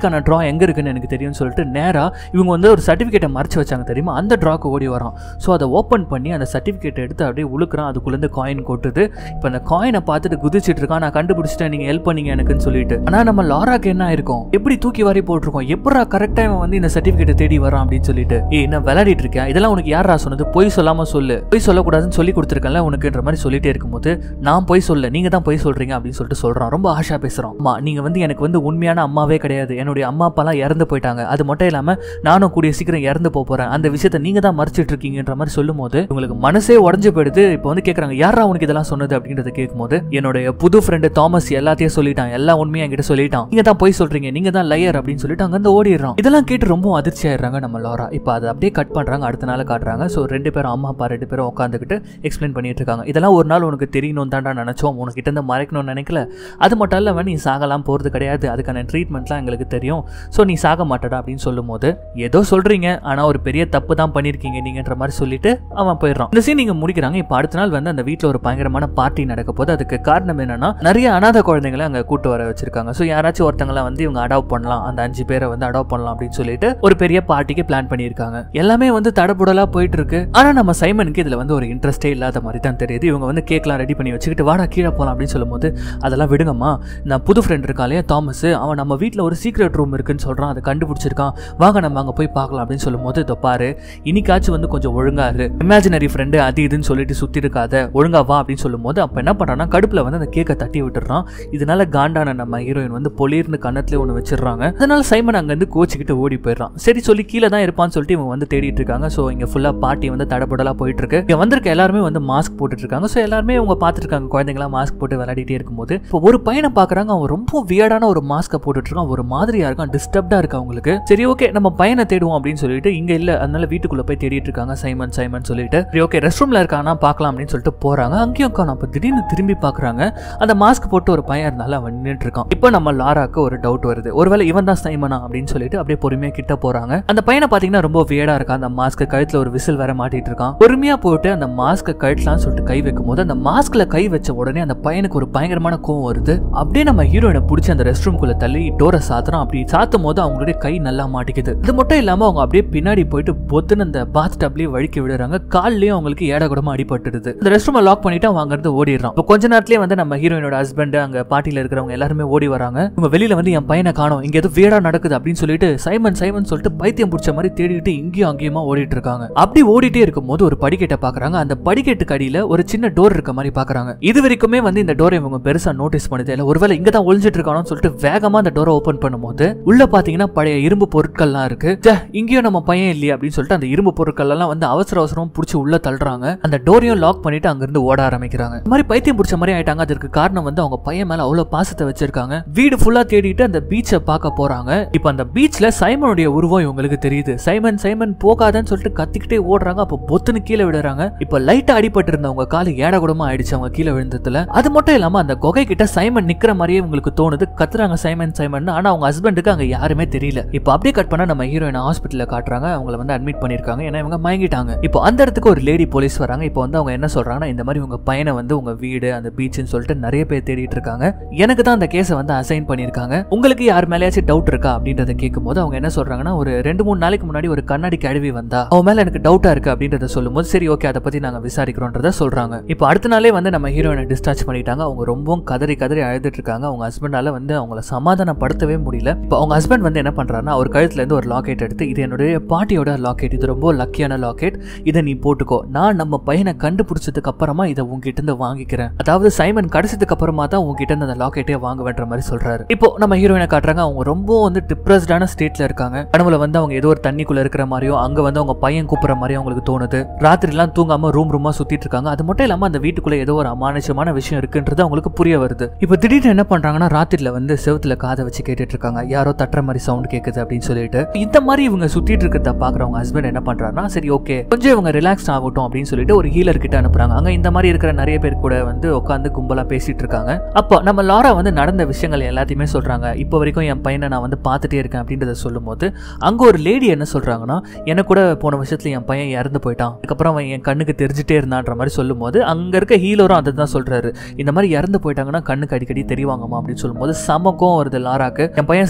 பையனுக்கான ட்ரா எங்க இருக்குன்னு எனக்கு தெரியும்னு சொல்லிட்டு நேரா இவங்க வந்து ஒரு சர்டிஃபிகேட்டை மறைச்சு வச்சாங்க தெரியுமா அந்த ட்ராக்கு ஓடி வரான் ஸோ அதை ஓப்பன் பண்ணி அந்த சர்டிஃபிகேட் எடுத்து அப்படியே உழுக்குறான் அதுக்குள்ளேருந்து காயின் கொட்டுது இப்போ அந்த காயினை பார்த்துட்டு குதிச்சிட்டு இருக்கான் நான் கண்டுபிடிச்சிட்டேன் நீங்க ஹெல்ப் பண்ணீங்க எனக்குன்னு சொல்லிட்டு ஆனா நம்ம லாராக்கு என்ன ஆயிருக்கும் எப்படி தூக்கி வாரி போட்டிருக்கோம் எப்படா கரெக்டா இவன் வந்து இந்த சர்டிஃபிகேட்டை தேடி வரான் அப்படின்னு சொல்லிட்டு ஏய் என்ன விளையாடிட்டு இருக்கேன் இதெல்லாம் உனக்கு யாரா சொன்னது பொய் சொல்லாம சொல்லு பொய் சொல்லக்கூடாதுன்னு சொல்லி கொடுத்துருக்கேன்ல உனக்குன்ற மாதிரி சொல்லிட்டே இருக்கும்போது நான் பொய் சொல்ல நீங்க தான் பொய் சொல்றீங்க அப்படின்னு சொல்லிட்டு சொல்றான் ரொம்ப ஆஷா பேசுறான் அம்மா நீங்க வந்து எனக்கு வந்து உண்மையான அம்மாவே கிடையாது என்னுடைய அம்மா அப்பாலாம் இறந்து போயிட்டாங்க அது மட்டும் இல்லாம நானும் கூடிய சீக்கிரம் இறந்து போக போறேன் அந்த விஷயத்தை நீங்க தான் மறைச்சிட்டு இருக்கீங்கன்ற மாதிரி சொல்லும்போது உங்களுக்கு மனசே உடஞ்சு போயிடுது இப்போ வந்து கேக்குறாங்க யாரா உனக்கு இதெல்லாம் சொன்னது அப்படின்றத கேட்கும்போது என்னுடைய புது ஃப்ரெண்டு தாமஸ் எல்லாத்தையும் சொல்லிட்டான் எல்லா உண்மையும் என்கிட்ட சொல்லிட்டான் நீங்க தான் பொய் சொல்றீங்க நீங்க தான் லையர் அப்படின்னு சொல்லிட்டு அங்க இருந்து ஓடிடுறான் இதெல்லாம் கேட்டு ரொம்ப அதிர்ச்சி ஆயிடுறாங்க நம்ம லாரா இப்போ அதை அப்படியே கட் பண்றாங்க அடுத்த நாள் காட்டுறாங்க ஸோ ரெண்டு பேரும் அம்மா அப்பா ரெண்டு பேரும் உட்காந்துக்கிட்டு எக்ஸ்பிளைன் பண்ணிட்டு இருக்காங்க இதெல்லாம் ஒரு நாள் உனக்கு தெரியணும் தான்டா நினைச்சோம் உனக்கிட்ட இருந்து மறைக்கணும்னு நினைக்கல அது மட்டும் இல்லாம நீ சாகலாம் போறது கிடையாது அதுக்கான ட்ரீட்மெண்ட்லாம் எங்களுக்கு தெரியும் ஸோ நீ சாக மாட்டடா அப்படின்னு சொல்லும்போது ஏதோ சொல்றீங்க ஆனா ஒரு பெரிய தப்பு தான் பண்ணிருக்கீங்க நீங்கன்ற மாதிரி சொல்லிட்டு அவன் போயிடுறான் இந்த சீன் நீங்க முடிக்கிறாங்க இப்போ அடுத்த நாள் வந்து அந்த வீட்டில் ஒரு பயங்கரமான பார்ட்டி நடக்க போது அதுக்கு காரணம் என்னன்னா நிறைய அனாதை குழந்தைங்களை அங்க கூட்டு வர வச்சிருக்காங்க ஸோ யாராச்சும் ஒருத்தங்களை வந்து இவங்க அடாப்ட் பண்ணலாம் அந்த அஞ்சு பேரை வந்து அடாப்ட் பண்ணலாம் அப்படின்னு சொல்லிட்டு ஒரு பெரிய பார்ட்டிக்கு பிளான் பண்ணியிருக்காங்க எல்லாமே வந்து தடபுடலா போயிட்டு இருக்கு ஆனா நம்ம சைமனுக்கு இதுல வந்து ஒரு இன்ட்ரெஸ்டே இல்லாத மாதிரி தான் தெரியுது இவங்க வந்து கேக்லாம் ரெடி பண்ணி வச்சுக்கிட்டு வாடா கீழே போகலாம் அப்படின்னு சொல்லும்போது அதெல்லாம் விடுங்கம்மா நான் புது ஃப்ரெண்ட் இருக்கான் இல்லையா தாமஸ் அவன் நம்ம வீட்டில் ஒரு சீக்ரெட் ரூம் இருக்குன்னு சொல்றான் அதை கண்டுபிடிச்சிருக்கான் வாங்க நம்ம அங்கே போய் பார்க்கலாம் அப்படின்னு சொல்லும்போது இதோ பாரு இன்னைக்காச்சும் வந்து கொஞ்சம் ஒழுங்கா இரு இமேஜினரி ஃப்ரெண்டு அது இதுன்னு சொல்லிட்டு சுத்தி இருக்காத ஒழுங்கா வா அப்படின்னு சொல்லும்போது அப்போ என்ன பண்றான்னா கடுப்புல வந்து அந்த கேக்கை தட்டி விட்டுறான் இதனால காண்டான நம்ம ஹீரோயின் வந்து பொலிர்னு கன்னத்துல ஒன்று வச்சிடுறாங்க அதனால சைமன் அங்கேருந்து கோச்சிக்கிட்டு ஓடி போயிடுறான் சரி சொல்லி கீழே தான் இருப்பான்னு சொல்லிட்டு இவங்க வந்து தேடிட்டு இருக்காங்க ஸோ இங்க ஃபுல்லா பார்ட்டி வந்து தடபுடலா போயிட்டு இருக்கு இங்க வந்திருக்க எல்லாருமே வந்து மாஸ்க் போட்டுட்டு இருக்காங்க ஸோ எல்லாருமே அவங்க பார்த்துட்டு இருக்காங்க குழந்தைங்களாம் மாஸ்க் போட்டு விளையாடிட்டே இருக்கும்போது இப்போ ஒரு பையனை பார்க்குறாங்க அவன் ரொம்ப வியர்டான ஒரு மாஸ்க்கை போட்டுட்டு இருக்கான் ஒரு மாதிரியா இருக்கான் டிஸ்டர்ப்டா இருக்கு அவங்களுக்கு சரி ஓகே நம்ம பையனை தேடுவோம் அப்படின்னு சொல்லிட்டு இங்க இல்ல அதனால வீட்டுக்குள்ள போய் தேடிட்டு இருக்காங்க சைமன் சைமன் சொல்லிட்டு சரி ஓகே ரெஸ்ட் ரூம்ல இருக்கானா பார்க்கலாம் அப்படின்னு சொல்லிட்டு போறாங்க அங்கேயும் காணும் அப்போ திடீர்னு திரும்பி பார்க்கறாங்க அந்த மாஸ்க் போட்டு ஒரு பையன் இருந்தாலும் அவன் நின்றுட்டு இருக்கான் இப்போ நம்ம லாராக்கு ஒரு டவுட் வருது ஒருவேளை இவன் தான் சைமனா அப்படின்னு சொல்லிட்டு அப்படியே பொறுமையா கிட்ட போறாங்க அந்த பையனை பாத்தீங்கன்னா ரொம்ப வியடா இருக்கான் அந்த மாஸ்க் கழுத்துல ஒரு விசில் வேற மாட்டிட்டு இருக்கான் பொறுமையா போட்டு அந்த மாஸ்க்கை கழட்டலாம்னு சொல்லிட்டு கை வைக்கும் போது அந்த மாஸ்க்ல கை வச்ச உடனே அந்த பையனுக்கு ஒரு பயங்கரமான கோவம் வருது அப்படியே நம்ம ஹீரோயினை பிடிச்சி அந்த ரெஸ்ட் ரூம்குள்ள தள்ளி டோரை சாத்துறான் அப்படி சாத்தும் போது அவங்களுடைய கை நல்லா மாட்டிக்குது இது மட்டும் இல்லாம அவங்க அப்படியே பின்னாடி போயிட்டு பொத்துன்னு அந்த பாத் டப்லயே வழுக்கி விடுறாங்க கால்லயும் அவங்களுக்கு ஏட கூடமா அடிபட்டுடுது இந்த ரெஸ்ட் ரூமை லாக் பண்ணிட்டு அவன் அங்கிருந்து ஓடிடுறான் இப்போ கொஞ்ச நேரத்திலேயே வந்து நம்ம ஹீரோயினோட ஹஸ்பண்ட் அங்க பார்ட்டியில இருக்கிறவங்க எல்லாருமே ஓடி வராங்க இவங்க வெளியில வந்து என் பையனை காணோம் இங்க ஏதோ வீடா நடக்குது அப்படின்னு சொல்லிட்டு சைமன் சைமன் சொல்லிட்டு பைத்தியம் பிடிச்ச மாதிரி தேடிட்டு இங்கேயும் அங்கேயுமா ஓடிட்டு இருக்காங்க அப்படி ஓடிட்டே இருக்கும்போது ஒரு படிக்கட்டை பாக்குறாங்க அந்த படிக்கட்டுக்கு அடியில ஒரு சின்ன டோர் இருக்க மாதிரி பாக்குறாங்க இது வரைக்குமே வந்து இந்த டோரை இவங்க பெருசா நோட்டீஸ் பண்ணதே இல்ல ஒருவேளை இங்க தான் ஒளிஞ்சிட்டு இருக்கானோன்னு சொல்லிட்டு வேகமா அந்த டோரை ஓபன் பண்ணும்போது உள்ள பாத்தீங்கன்னா பழைய இரும்பு பொருட்கள்லாம் இருக்கு ச்சே, இங்கேயும் நம்ம பையன் இல்லையே அப்படின்னு சொல்லிட்டு அந்த இரும்பு பொருட்கள் எல்லாம் வந்து அவசர அவசரம் பிடிச்சி உள்ள தள்ளுறாங்க அந்த டோரையும் லாக் பண்ணிட்டு அங்கிருந்து ஓட ஆரம்பிக்கிறாங்க இந்த மாதிரி பைத்தியம் பிடிச்ச மாதிரி ஆயிட்டாங்க அதற்கு காரணம் வந்து அவங்க பையன் மேல அவ்வளவு பாசத்தை வச்சிருக்காங்க வீடு ஃபுல்லா தேடிட்டு அந்த பீச்சை பார்க்க போறாங்க இப்போ அந்த பீச்ல சைமனுடைய உருவம் இவங்களுக்கு தெரியுது சைமன் சைமன் போகாதன்னு சொல்லிட்டு கத்திக்கிட்டே ஓடுறாங்க அப்போ பொத்துன்னு கீழே விடுறாங்க இப்போ லைட்டா அடிபட்டு இருந்தவங்க காலு ஏடகுடமா ஆயிடுச்சு அவங்க கீழே விழுந்ததுல அது மட்டும் இல்லாம அந்த குகை கிட்ட சைமன் நிக்கிற மாதிரியே உங்களுக்கு தோணுது கத்துறாங்க சைமன் சைமன் ஆனா அவங்க ஹஸ்பண்டுக்கு அங்க யாருமே தெரியல இப்போ அப்படியே கட் பண்ணா நம்ம ஹீரோயின் ஹாஸ்பிட்டல்ல காட்டுறாங்க அவங்கள வந்து அட்மிட் பண்ணிருக்காங்க ஏன்னா இவங்க மயங்கிட்டாங்க இப்போ அந்த இடத்துக்கு ஒரு லேடி போலீஸ் வராங்க இப்போ வந்து அவங்க என்ன சொல்றாங்கன்னா இந்த மாதிரி உங்க பையனை வந்து உங்க வீடு அந்த பீச்னு சொல்லிட்டு நிறைய பேர் தேடிட்டு இருக்காங்க எனக்கு தான் அந்த கேஸை வந்து அசைன் பண்ணிருக்காங்க உங்களுக்கு யார் மேலேயாச்சும் டவுட் இருக்கா அப்படின்றத கேட்கும்போது அவங்க என்ன சொல்றாங்கன்னா ஒரு ரெண்டு மூணு நாளைக்கு முன்னாடி ஒரு கண்ணாடி கழுவி வந்தா அவன் மேல எனக்கு டவுட்டா இருக்கு அப்படின்றத சொல்லும்போது சரி ஓகே அதை பத்தி நாங்க விசாரிக்கிறோன்றத சொல்றாங்க இப்போ அடுத்த நாளே வந்து நம்ம ஹீரோயினை டிஸ்சார்ஜ் பண்ணிட்டாங்க அவங்க ரொம்பவும் கதறி கதறி அழுதுட்டு இருக்காங்க அவங்க ஹஸ்பண்டால வந்து அவங்கள சமாதானப்படுத்தவே முடியல இப்போ அவங்க ஹஸ்பண்ட் வந்து என்ன பண்றாருன்னா அவர் கழுத்துல இருந்து ஒரு லாக்கெட் எடுத்து இது என்னுடைய பாட்டியோட லாக்கெட் இது ரொம்ப லக்கியான லாக்கெட் இதை நீ போட்டுக்கோ நான் நம்ம பையனை கண்டுபிடிச்சதுக்கு அப்புறமா இதை உங்ககிட்ட இருந்து வாங்கிக்கிறேன் அதாவது சைமன் கிடைச்சதுக்கு அப்புறமா தான் உங்ககிட்ட இருந்து அந்த லாக்கெட்டே வாங்குவேன்ற மாதிரி சொல்றாரு இப்போ நம்ம ஹீரோயினை காட்டுறாங்க அவங்க ரொம்ப வந்து டிப்ரெஸ்டான ஸ்டேட்ல இருக்காங்க கனவுல வந்து அவங்க ஏதோ ஒரு தண்ணிக்குள்ள இருக்கிற மாதிரியோ அங்க வந்து அவங்க பையன் கூப்பிடுற மாதிரியும் அவங்களுக்கு தோணுது ராத்திரி எல்லாம் தூங்காம ரூம் ரூமா சுத்திட்டு இருக்காங்க அது மட்டும் இல்லாம அந்த வீட்டுக்குள்ள ஏதோ ஒரு அமானுஷமான விஷயம் இருக்குன்றது அவங்களுக்கு புரிய வருது இப்போ திடீர்னு என்ன பண்றாங்கன்னா ராத்திரில வந்து செவுத்துல காதை வச்சு கேட்டுட்டு இருக்காங்க யாரோ தட்டுற மாதிரி சவுண்ட் கேக்குது அப்படின்னு சொல்லிட்டு இந்த மாதிரி இவங்க சுத்திட்டு இருக்கிறத பாக்குறவங்க ஹஸ்பண்ட் என்ன பண்றாருன்னா சரி ஓகே கொஞ்சம் இவங்க ரிலாக்ஸ் ஆகட்டும் அப்படின்னு சொல்லிட்டு ஒரு ஹீலர் கிட்ட அனுப்புறாங்க அங்க இந்த மாதிரி இருக்கிற நிறைய பேர் கூட வந்து உட்காந்து கும்பலா பேசிட்டு இருக்காங்க அப்போ நம்ம லாரா வந்து நடந்த விஷயங்கள் எல்லாத்தையுமே சொல்றாங்க இப்போ வரைக்கும் என் பையனை நான் வந்து பார்த்துட்டே இருக்கேன் அப்படின்றத சொல்லும்போது அங்க ஒரு லேடி என்ன சொல்றாங்கன்னா எனக்கு கூட போன வருஷத்துல என் பையன் இறந்து போயிட்டான் அதுக்கப்புறம் அவன் என் கண்ணுக்கு தெரிஞ்சுட்டே இருந்தான்ற மாதிரி சொல்லும்போது அங்க இருக்க ஹீலரும் அதை தான் சொல்றாரு இந்த மாதிரி இறந்து போயிட்டாங்கன்னா கண்ணுக்கு அடிக்கடி தெரிவாங்கம்மா அப்படின்னு சொல்லும்போது சமக்கம் வருது லாராக்கு என் பையன்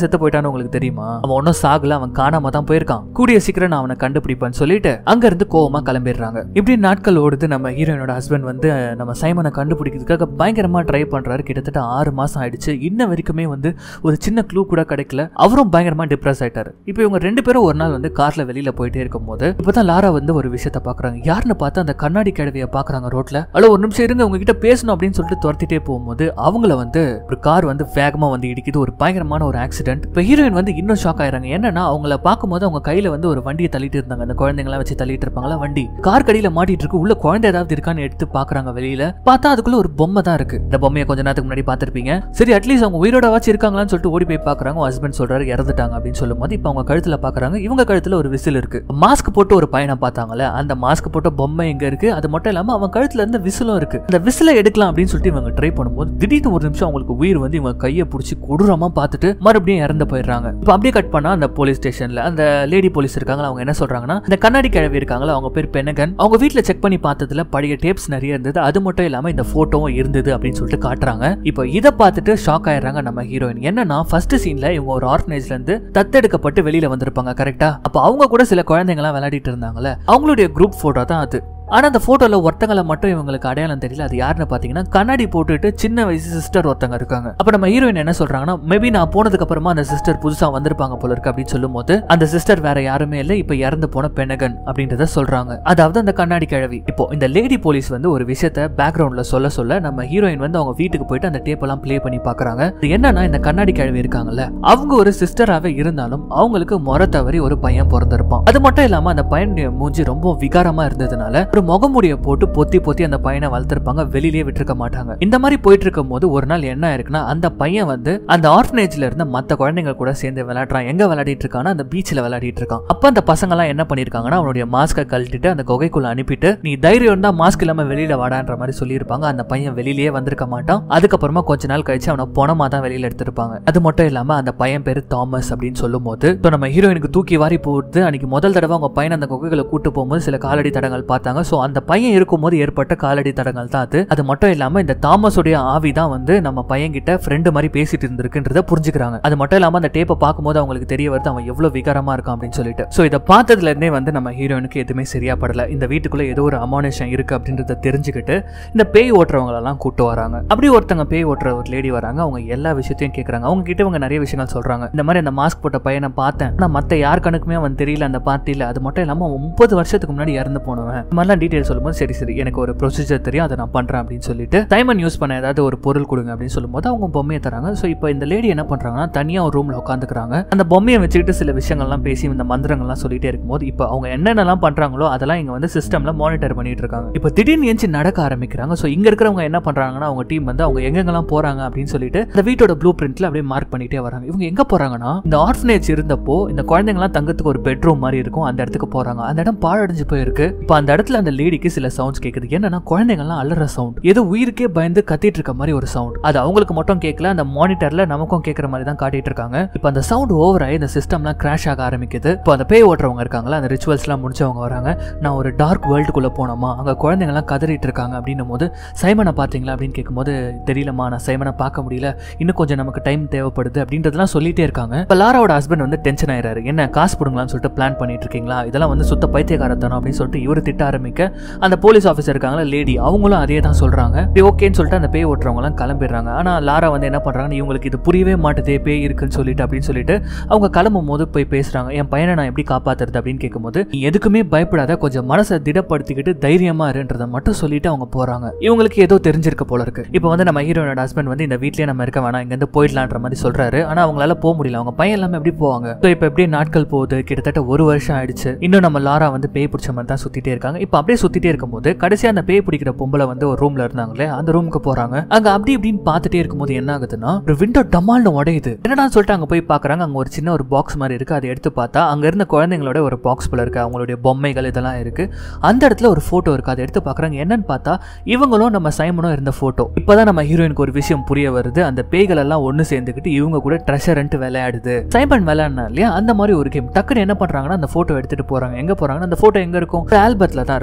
செத்து போயிட்டான்னு உங்களுக்கு தெரியுமா அவன் ஒன்னும் சாகல அவன் காணாம தான் போயிருக்கான் கூடிய சீக்கிரம் நான் அவனை கண்டுபிடிப்பேன்னு சொல்லிட்டு அங்க இருந்து கோவமா கிளம்பிடுறாங்க இப்படி நாட்கள் ஓடுது நம்ம ஹீரோயினோட ஹஸ்பண்ட் வந்து நம்ம சைமனை கண்டுபிடிக்கிறதுக்காக பயங்கரமா ட்ரை பண்றாரு கிட்டத்தட்ட ஆறு மாசம் ஆயிடுச்சு இன்ன வரைக்குமே வந்து ஒரு சின்ன க்ளூ கூட கிடைக்கல அவரும் பயங்கரமா டிப்ரெஸ் ஆயிட்டாரு இப்போ இவங்க ரெண்டு பேரும் ஒரு நாள் வந்து கார்ல வெளியில போயிட்டே இருக்கும்போது இப்பதான் லாரா வந்து ஒரு விஷயத்த பாக்குறாங்க யாருன்னு பார்த்து அந்த கண்ணாடி கிழவிய பாக்குறாங்க ரோட்ல அல்ல ஒரு நிமிஷம் இருங்க உங்ககிட்ட பேசணும் அப்படின்னு சொல்லிட்டு துரத்திட்டே போகும்போது அவங்கள வந்து ஒரு கார் வந்து வேகமா வந்து இடிக்குது ஒரு பயங்கரமான ஒரு ஆக்சிடென்ட் இப்போ ஹீரோயின் வந்து இன்னும் ஷாக் ஆயிறாங்க என்னன்னா அவங்கள பார்க்கும்போது அவங்க கையில வந்து ஒரு வண்டியை தள்ளிட்டு இருந்தாங்க அந்த குழந்தைங்களாம் வச்சு தள்ளிட்டு இருப்பாங்களா வண்டி கார் கடியில மாட்டிட்டு இருக்கு உள்ள குழந்தை ஏதாவது இருக்கான்னு எடுத்து பாக்குறாங்க வெளியில பார்த்தா அதுக்குள்ள ஒரு பொம்மை தான் இருக்கு இந்த பொம்மையை கொஞ்ச நேரத்துக்கு முன்னாடி பார்த்திருப்பீங்க சரி அட்லீஸ்ட் அவங்க உயிரோட வச்சு இருக்காங்களான்னு சொல்லிட்டு ஓடி போய் பாக்குறாங்க ஹஸ்பண்ட் சொல்றாரு இறந்துட்டாங்க அப்படின்னு சொல்லும்போது இப்போ அவங்க கழுத்துல பாக்குறாங்க இவங்க கழுத்துல ஒரு விசில் இருக்கு மாஸ்க் போட்டு ஒரு பையனை பார்த்தாங்கல்ல அந்த மாஸ்க் போட்ட பொம்மை எங்க இருக்கு அது மட்டும் இல்லாம அவன் கழுத்துல இருந்து விசிலும் இருக்கு அந்த விசில எடுக்கலாம் அப்படின்னு சொல்லிட்டு இவங்க ட்ரை பண்ணும்போது திடீர்னு ஒரு நிமிஷம் அவங்களுக்கு உயிர் வந்து இவங்க கையை பிடிச்சி கொடூரமா பார்த்துட்டு மறுபடியும் இறந்து போயிடுறாங்க இப்போ அப்படியே கட் பண்ணா அந்த போலீஸ் ஸ்டேஷன்ல அந்த லேடி போலீஸ் இருக்காங்களா அவங்க என்ன சொல்றாங்கன்னா இந்த கண்ணாடி கிழவி இருக்காங்களா அவங்க பேர் பெனகன் அவங்க வீட்ல செக் பண்ணி பார்த்ததுல பழைய டேப்ஸ் நிறைய இருந்தது அது மட்டும் இல்லாம இந்த போட்டோவும் இருந்தது அப்படின்னு சொல்லிட்டு காட்டுறாங்க இப்போ இதை பார்த்துட்டு ஷாக் ஆயிடுறாங்க நம்ம ஹீரோயின் என்னன்னா ஃபர்ஸ்ட் சீன்ல இவங்க ஒரு ஆர்ஃபனேஜ்ல இருந்து தத்தெடுக்கப்பட்டு வெளியில வந்திருப்பாங்க கரெக்டா அப்ப அவங்க கூட சில குழந்தைங்கலாம் விளையாடிட்டு இருந்தாங்கல்ல அவங்களுடைய குரூப் போட்டோ தான் அது ஆனா அந்த போட்டோல ஒருத்தங்களை மட்டும் இவங்களுக்கு அடையாளம் தெரியல அது யாருன்னு பாத்தீங்கன்னா கண்ணாடி போட்டுட்டு சின்ன வயசு சிஸ்டர் ஒருத்தங்க இருக்காங்க அப்ப நம்ம ஹீரோயின் என்ன சொல்றாங்கன்னா மேபி நான் போனதுக்கு அப்புறமா அந்த சிஸ்டர் புதுசா வந்திருப்பாங்க போல இருக்கு அப்படின்னு சொல்லும் போது அந்த சிஸ்டர் வேற யாருமே இல்ல இப்ப இறந்து போன பெனகன் அப்படின்றத சொல்றாங்க அதாவது அந்த கண்ணாடி கிழவி இப்போ இந்த லேடி போலீஸ் வந்து ஒரு விஷயத்த பேக்ரவுண்ட்ல சொல்ல சொல்ல நம்ம ஹீரோயின் வந்து அவங்க வீட்டுக்கு போயிட்டு அந்த டேப் எல்லாம் ப்ளே பண்ணி பாக்குறாங்க இது என்னன்னா இந்த கண்ணாடி கிழவி இருக்காங்கல்ல அவங்க ஒரு சிஸ்டராவே இருந்தாலும் அவங்களுக்கு முறை தவறி ஒரு பையன் பிறந்திருப்பான் அது மட்டும் இல்லாம அந்த பையன் மூஞ்சி ரொம்ப விகாரமா இருந்ததுனால ஒரு முகமுடிய போட்டு பொத்தி பொத்தி அந்த பையனை வளர்த்திருப்பாங்க வெளியிலே விட்டுருக்க மாட்டாங்க இந்த மாதிரி போயிட்டு இருக்கும் போது ஒரு நாள் என்ன ஆயிருக்குன்னா அந்த பையன் வந்து அந்த ஆர்ஃபனேஜ்ல இருந்த மத்த குழந்தைங்க கூட சேர்ந்து விளையாடுறான் எங்க விளையாடிட்டு இருக்கான்னா அந்த பீச்ல விளையாடிட்டு இருக்கான் அப்ப அந்த பசங்க எல்லாம் என்ன பண்ணிருக்காங்கன்னா அவனுடைய மாஸ்கை கழட்டிட்டு அந்த குகைக்குள்ள அனுப்பிட்டு நீ தைரியம் தான் மாஸ்க் இல்லாம வெளியில வாடான்ற மாதிரி சொல்லியிருப்பாங்க அந்த பையன் வெளியிலேயே வந்திருக்க மாட்டான் அதுக்கப்புறமா கொஞ்ச நாள் கழிச்சு அவனை பொணமா தான் வெளியில எடுத்திருப்பாங்க அது மட்டும் இல்லாம அந்த பையன் பேரு தாமஸ் அப்படின்னு சொல்லும் போது இப்போ நம்ம ஹீரோயினுக்கு தூக்கி வாரி போட்டு அன்னைக்கு முதல் தடவை அவங்க பையனை அந்த குகைகளை கூட்டு போகும்போது சில காலடி தடங்கள் பார்த்தாங்க ஸோ அந்த பையன் இருக்கும்போது ஏற்பட்ட காலடி தடங்கள் தான் அது அது மட்டும் இல்லாம இந்த தாமஸுடைய ஆவி தான் வந்து நம்ம பையன் கிட்ட ஃப்ரெண்டு மாதிரி பேசிட்டு இருந்திருக்குன்றத புரிஞ்சுக்கிறாங்க அது மட்டும் இல்லாம அந்த டேப்பை பார்க்கும்போது அவங்களுக்கு தெரிய வருது அவன் எவ்வளவு விகாரமா இருக்கான் அப்படின்னு சொல்லிட்டு ஸோ இதை பார்த்ததுல இருந்தே வந்து நம்ம ஹீரோயினுக்கு எதுவுமே சரியா படல இந்த வீட்டுக்குள்ள ஏதோ ஒரு அமானுஷம் இருக்கு அப்படின்றத தெரிஞ்சுக்கிட்டு இந்த பேய் ஓட்டுறவங்களெல்லாம் கூட்டு வராங்க அப்படி ஒருத்தங்க பேய் ஓட்டுற ஒரு லேடி வராங்க அவங்க எல்லா விஷயத்தையும் கேட்கறாங்க அவங்க கிட்ட இவங்க நிறைய விஷயங்கள் சொல்றாங்க இந்த மாதிரி அந்த மாஸ்க் போட்ட பையனை பார்த்தேன் ஆனா மத்த யார் கணக்குமே அவன் தெரியல அந்த பார்ட்டியில அது மட்டும் இல்லாம அவன் முப்பது வருஷத்துக்கு முன்னாடி இறந்து போனவன் இந்த மாதிரிலாம் டீடைல் சொல்லும்போது சரி சரி எனக்கு ஒரு ப்ரொசீஜர் தெரியும் அதை நான் பண்றேன் அப்படின்னு சொல்லிட்டு சைமன் யூஸ் பண்ண ஏதாவது ஒரு பொருள் கொடுங்க அப்படின்னு சொல்லும்போது அவங்க பொம்மையை தராங்க ஸோ இப்போ இந்த லேடி என்ன பண்றாங்கன்னா தனியா ஒரு ரூம்ல உட்காந்துக்கிறாங்க அந்த பொம்மையை வச்சுக்கிட்டு சில விஷயங்கள்லாம் பேசி இந்த மந்திரங்கள்லாம் சொல்லிட்டே இருக்கும்போது இப்போ அவங்க என்னென்னலாம் பண்றாங்களோ அதெல்லாம் இங்க வந்து சிஸ்டம்ல மானிட்டர் பண்ணிட்டு இருக்காங்க இப்போ திடீர்னு எஞ்சி நடக்க ஆரம்பிக்கிறாங்க ஸோ இங்க இருக்கிறவங்க என்ன பண்றாங்கன்னா அவங்க டீம் வந்து அவங்க எங்கெங்கெல்லாம் போறாங்க அப்படின்னு சொல்லிட்டு அந்த வீட்டோட ப்ளூ பிரிண்ட்ல அப்படியே மார்க் பண்ணிட்டே வராங்க இவங்க எங்க போறாங்கன்னா இந்த ஆர்ஃபனேஜ் இருந்தப்போ இந்த குழந்தைங்கலாம் தங்கத்துக்கு ஒரு பெட்ரூம் மாதிரி இருக்கும் அந்த இடத்துக்கு போறாங்க அந்த இடம் பாழடைஞ்சு போயிருக்கு இப்போ அந்த இடத்துல அந்த லேடிக்கு சில சவுண்ட்ஸ் கேக்குது என்னன்னா குழந்தைங்கலாம் அலற சவுண்ட் ஏதோ உயிருக்கே பயந்து கத்திட்டு இருக்க மாதிரி ஒரு சவுண்ட் அது அவங்களுக்கு மட்டும் கேட்கல அந்த மானிட்டர்ல நமக்கும் கேட்கற மாதிரி தான் காட்டிட்டு இருக்காங்க இப்போ அந்த சவுண்ட் ஓவர் ஆகி இந்த சிஸ்டம்லாம் கிராஷ் ஆக ஆரம்பிக்குது இப்போ அந்த பேய் ஓட்டுறவங்க இருக்காங்களா அந்த ரிச்சுவல்ஸ்லாம் முடிச்சவங்க வராங்க நான் ஒரு டார்க் வேர்ல்டுக்குள்ள போனோமா அங்க குழந்தைங்கலாம் கதறிட்டு இருக்காங்க அப்படின்னும் போது சைமனை பார்த்தீங்களா அப்படின்னு கேட்கும்போது தெரியலமா நான் சைமனை பார்க்க முடியல இன்னும் கொஞ்சம் நமக்கு டைம் தேவைப்படுது அப்படின்றதெல்லாம் சொல்லிட்டே இருக்காங்க இப்போ லாராவோட ஹஸ்பண்ட் வந்து டென்ஷன் ஆயிராரு என்ன காசு போடுங்களான்னு சொல்லிட்டு பிளான் பண்ணிட்டு இருக்கீங்களா இதெல்லாம் வந்து சுத்த பைத்தியக்காரத்தனம் அப்படின்னு சொல்லிட்டு இவர் திட்ட ஆரம்பிக்க அந்த போலீஸ் ஆஃபீஸர் இருக்காங்களா லேடி அவங்களும் அதே தான் சொல்றாங்க இப்படி ஓகேன்னு சொல்லிட்டு அந்த பேய் ஓட்டுறவங்கலாம் கிளம்பிடுறாங்க ஆனா லாரா வந்து என்ன பண்றாங்க இவங்களுக்கு இது புரியவே மாட்டுதே பேய் இருக்குன்னு சொல்லிட்டு அப்படின்னு சொல்லிட்டு அவங்க கிளம்பும் போது போய் பேசுறாங்க என் பையனை நான் எப்படி காப்பாத்துறது அப்படின்னு கேட்கும்போது நீ எதுக்குமே பயப்படாத கொஞ்சம் மனசை திடப்படுத்திக்கிட்டு தைரியமா இருன்றதை மட்டும் சொல்லிட்டு அவங்க போறாங்க இவங்களுக்கு ஏதோ தெரிஞ்சிருக்க போல இருக்கு இப்போ வந்து நம்ம ஹீரோனோட ஹஸ்பண்ட் வந்து இந்த வீட்லயே நம்ம இருக்க வேணாம் இங்க இருந்து போயிடலான்ற மாதிரி சொல்றாரு ஆனா அவங்களால போக முடியல அவங்க பையன் எல்லாமே எப்படி போவாங்க ஸோ இப்போ எப்படியே நாட்கள் போகுது கிட்டத்தட்ட ஒரு வருஷம் ஆயிடுச்சு இன்னும் நம்ம லாரா வந்து பேய் பிடிச்ச மாதிரி தான் சுத்திட்டே இருக்காங்க இப்போ அப்படியே சுத்திட்டே இருக்கும்போது கடைசியா அந்த பேய் பிடிக்கிற பொம்பளை வந்து ஒரு ரூம்ல இருந்தாங்களே அந்த ரூமுக்கு போறாங்க அங்க அப்படி இப்படின்னு பார்த்துட்டே இருக்கும்போது என்ன ஆகுதுன்னா ஒரு விண்டோ டமால்னு உடையுது என்னடா சொல்லிட்டு அங்க போய் பாக்குறாங்க அங்க ஒரு சின்ன ஒரு பாக்ஸ் மாதிரி இருக்கு அதை எடுத்து பார்த்தா அங்க இருந்த குழந்தைங்களோட ஒரு பாக்ஸ் போல இருக்கு அவங்களுடைய பொம்மைகள் இதெல்லாம் இருக்கு அந்த இடத்துல ஒரு போட்டோ இருக்கு அதை எடுத்து பாக்குறாங்க என்னன்னு பார்த்தா இவங்களும் நம்ம சைமனும் இருந்த போட்டோ இப்பதான் நம்ம ஹீரோயினுக்கு ஒரு விஷயம் புரிய வருது அந்த பேய்கள் எல்லாம் ஒண்ணு சேர்ந்துக்கிட்டு இவங்க கூட ட்ரெஷரன்ட் விளையாடுது சைமன் விளையாடினா இல்லையா அந்த மாதிரி ஒரு கேம் டக்குன்னு என்ன பண்றாங்கன்னா அந்த போட்டோ எடுத்துட்டு போறாங்க எங்க போறாங்கன்னா அந்த போட்டோ எங்க இருக்கும் ஒரு ஆல்பத்துல தான் இருக்கும்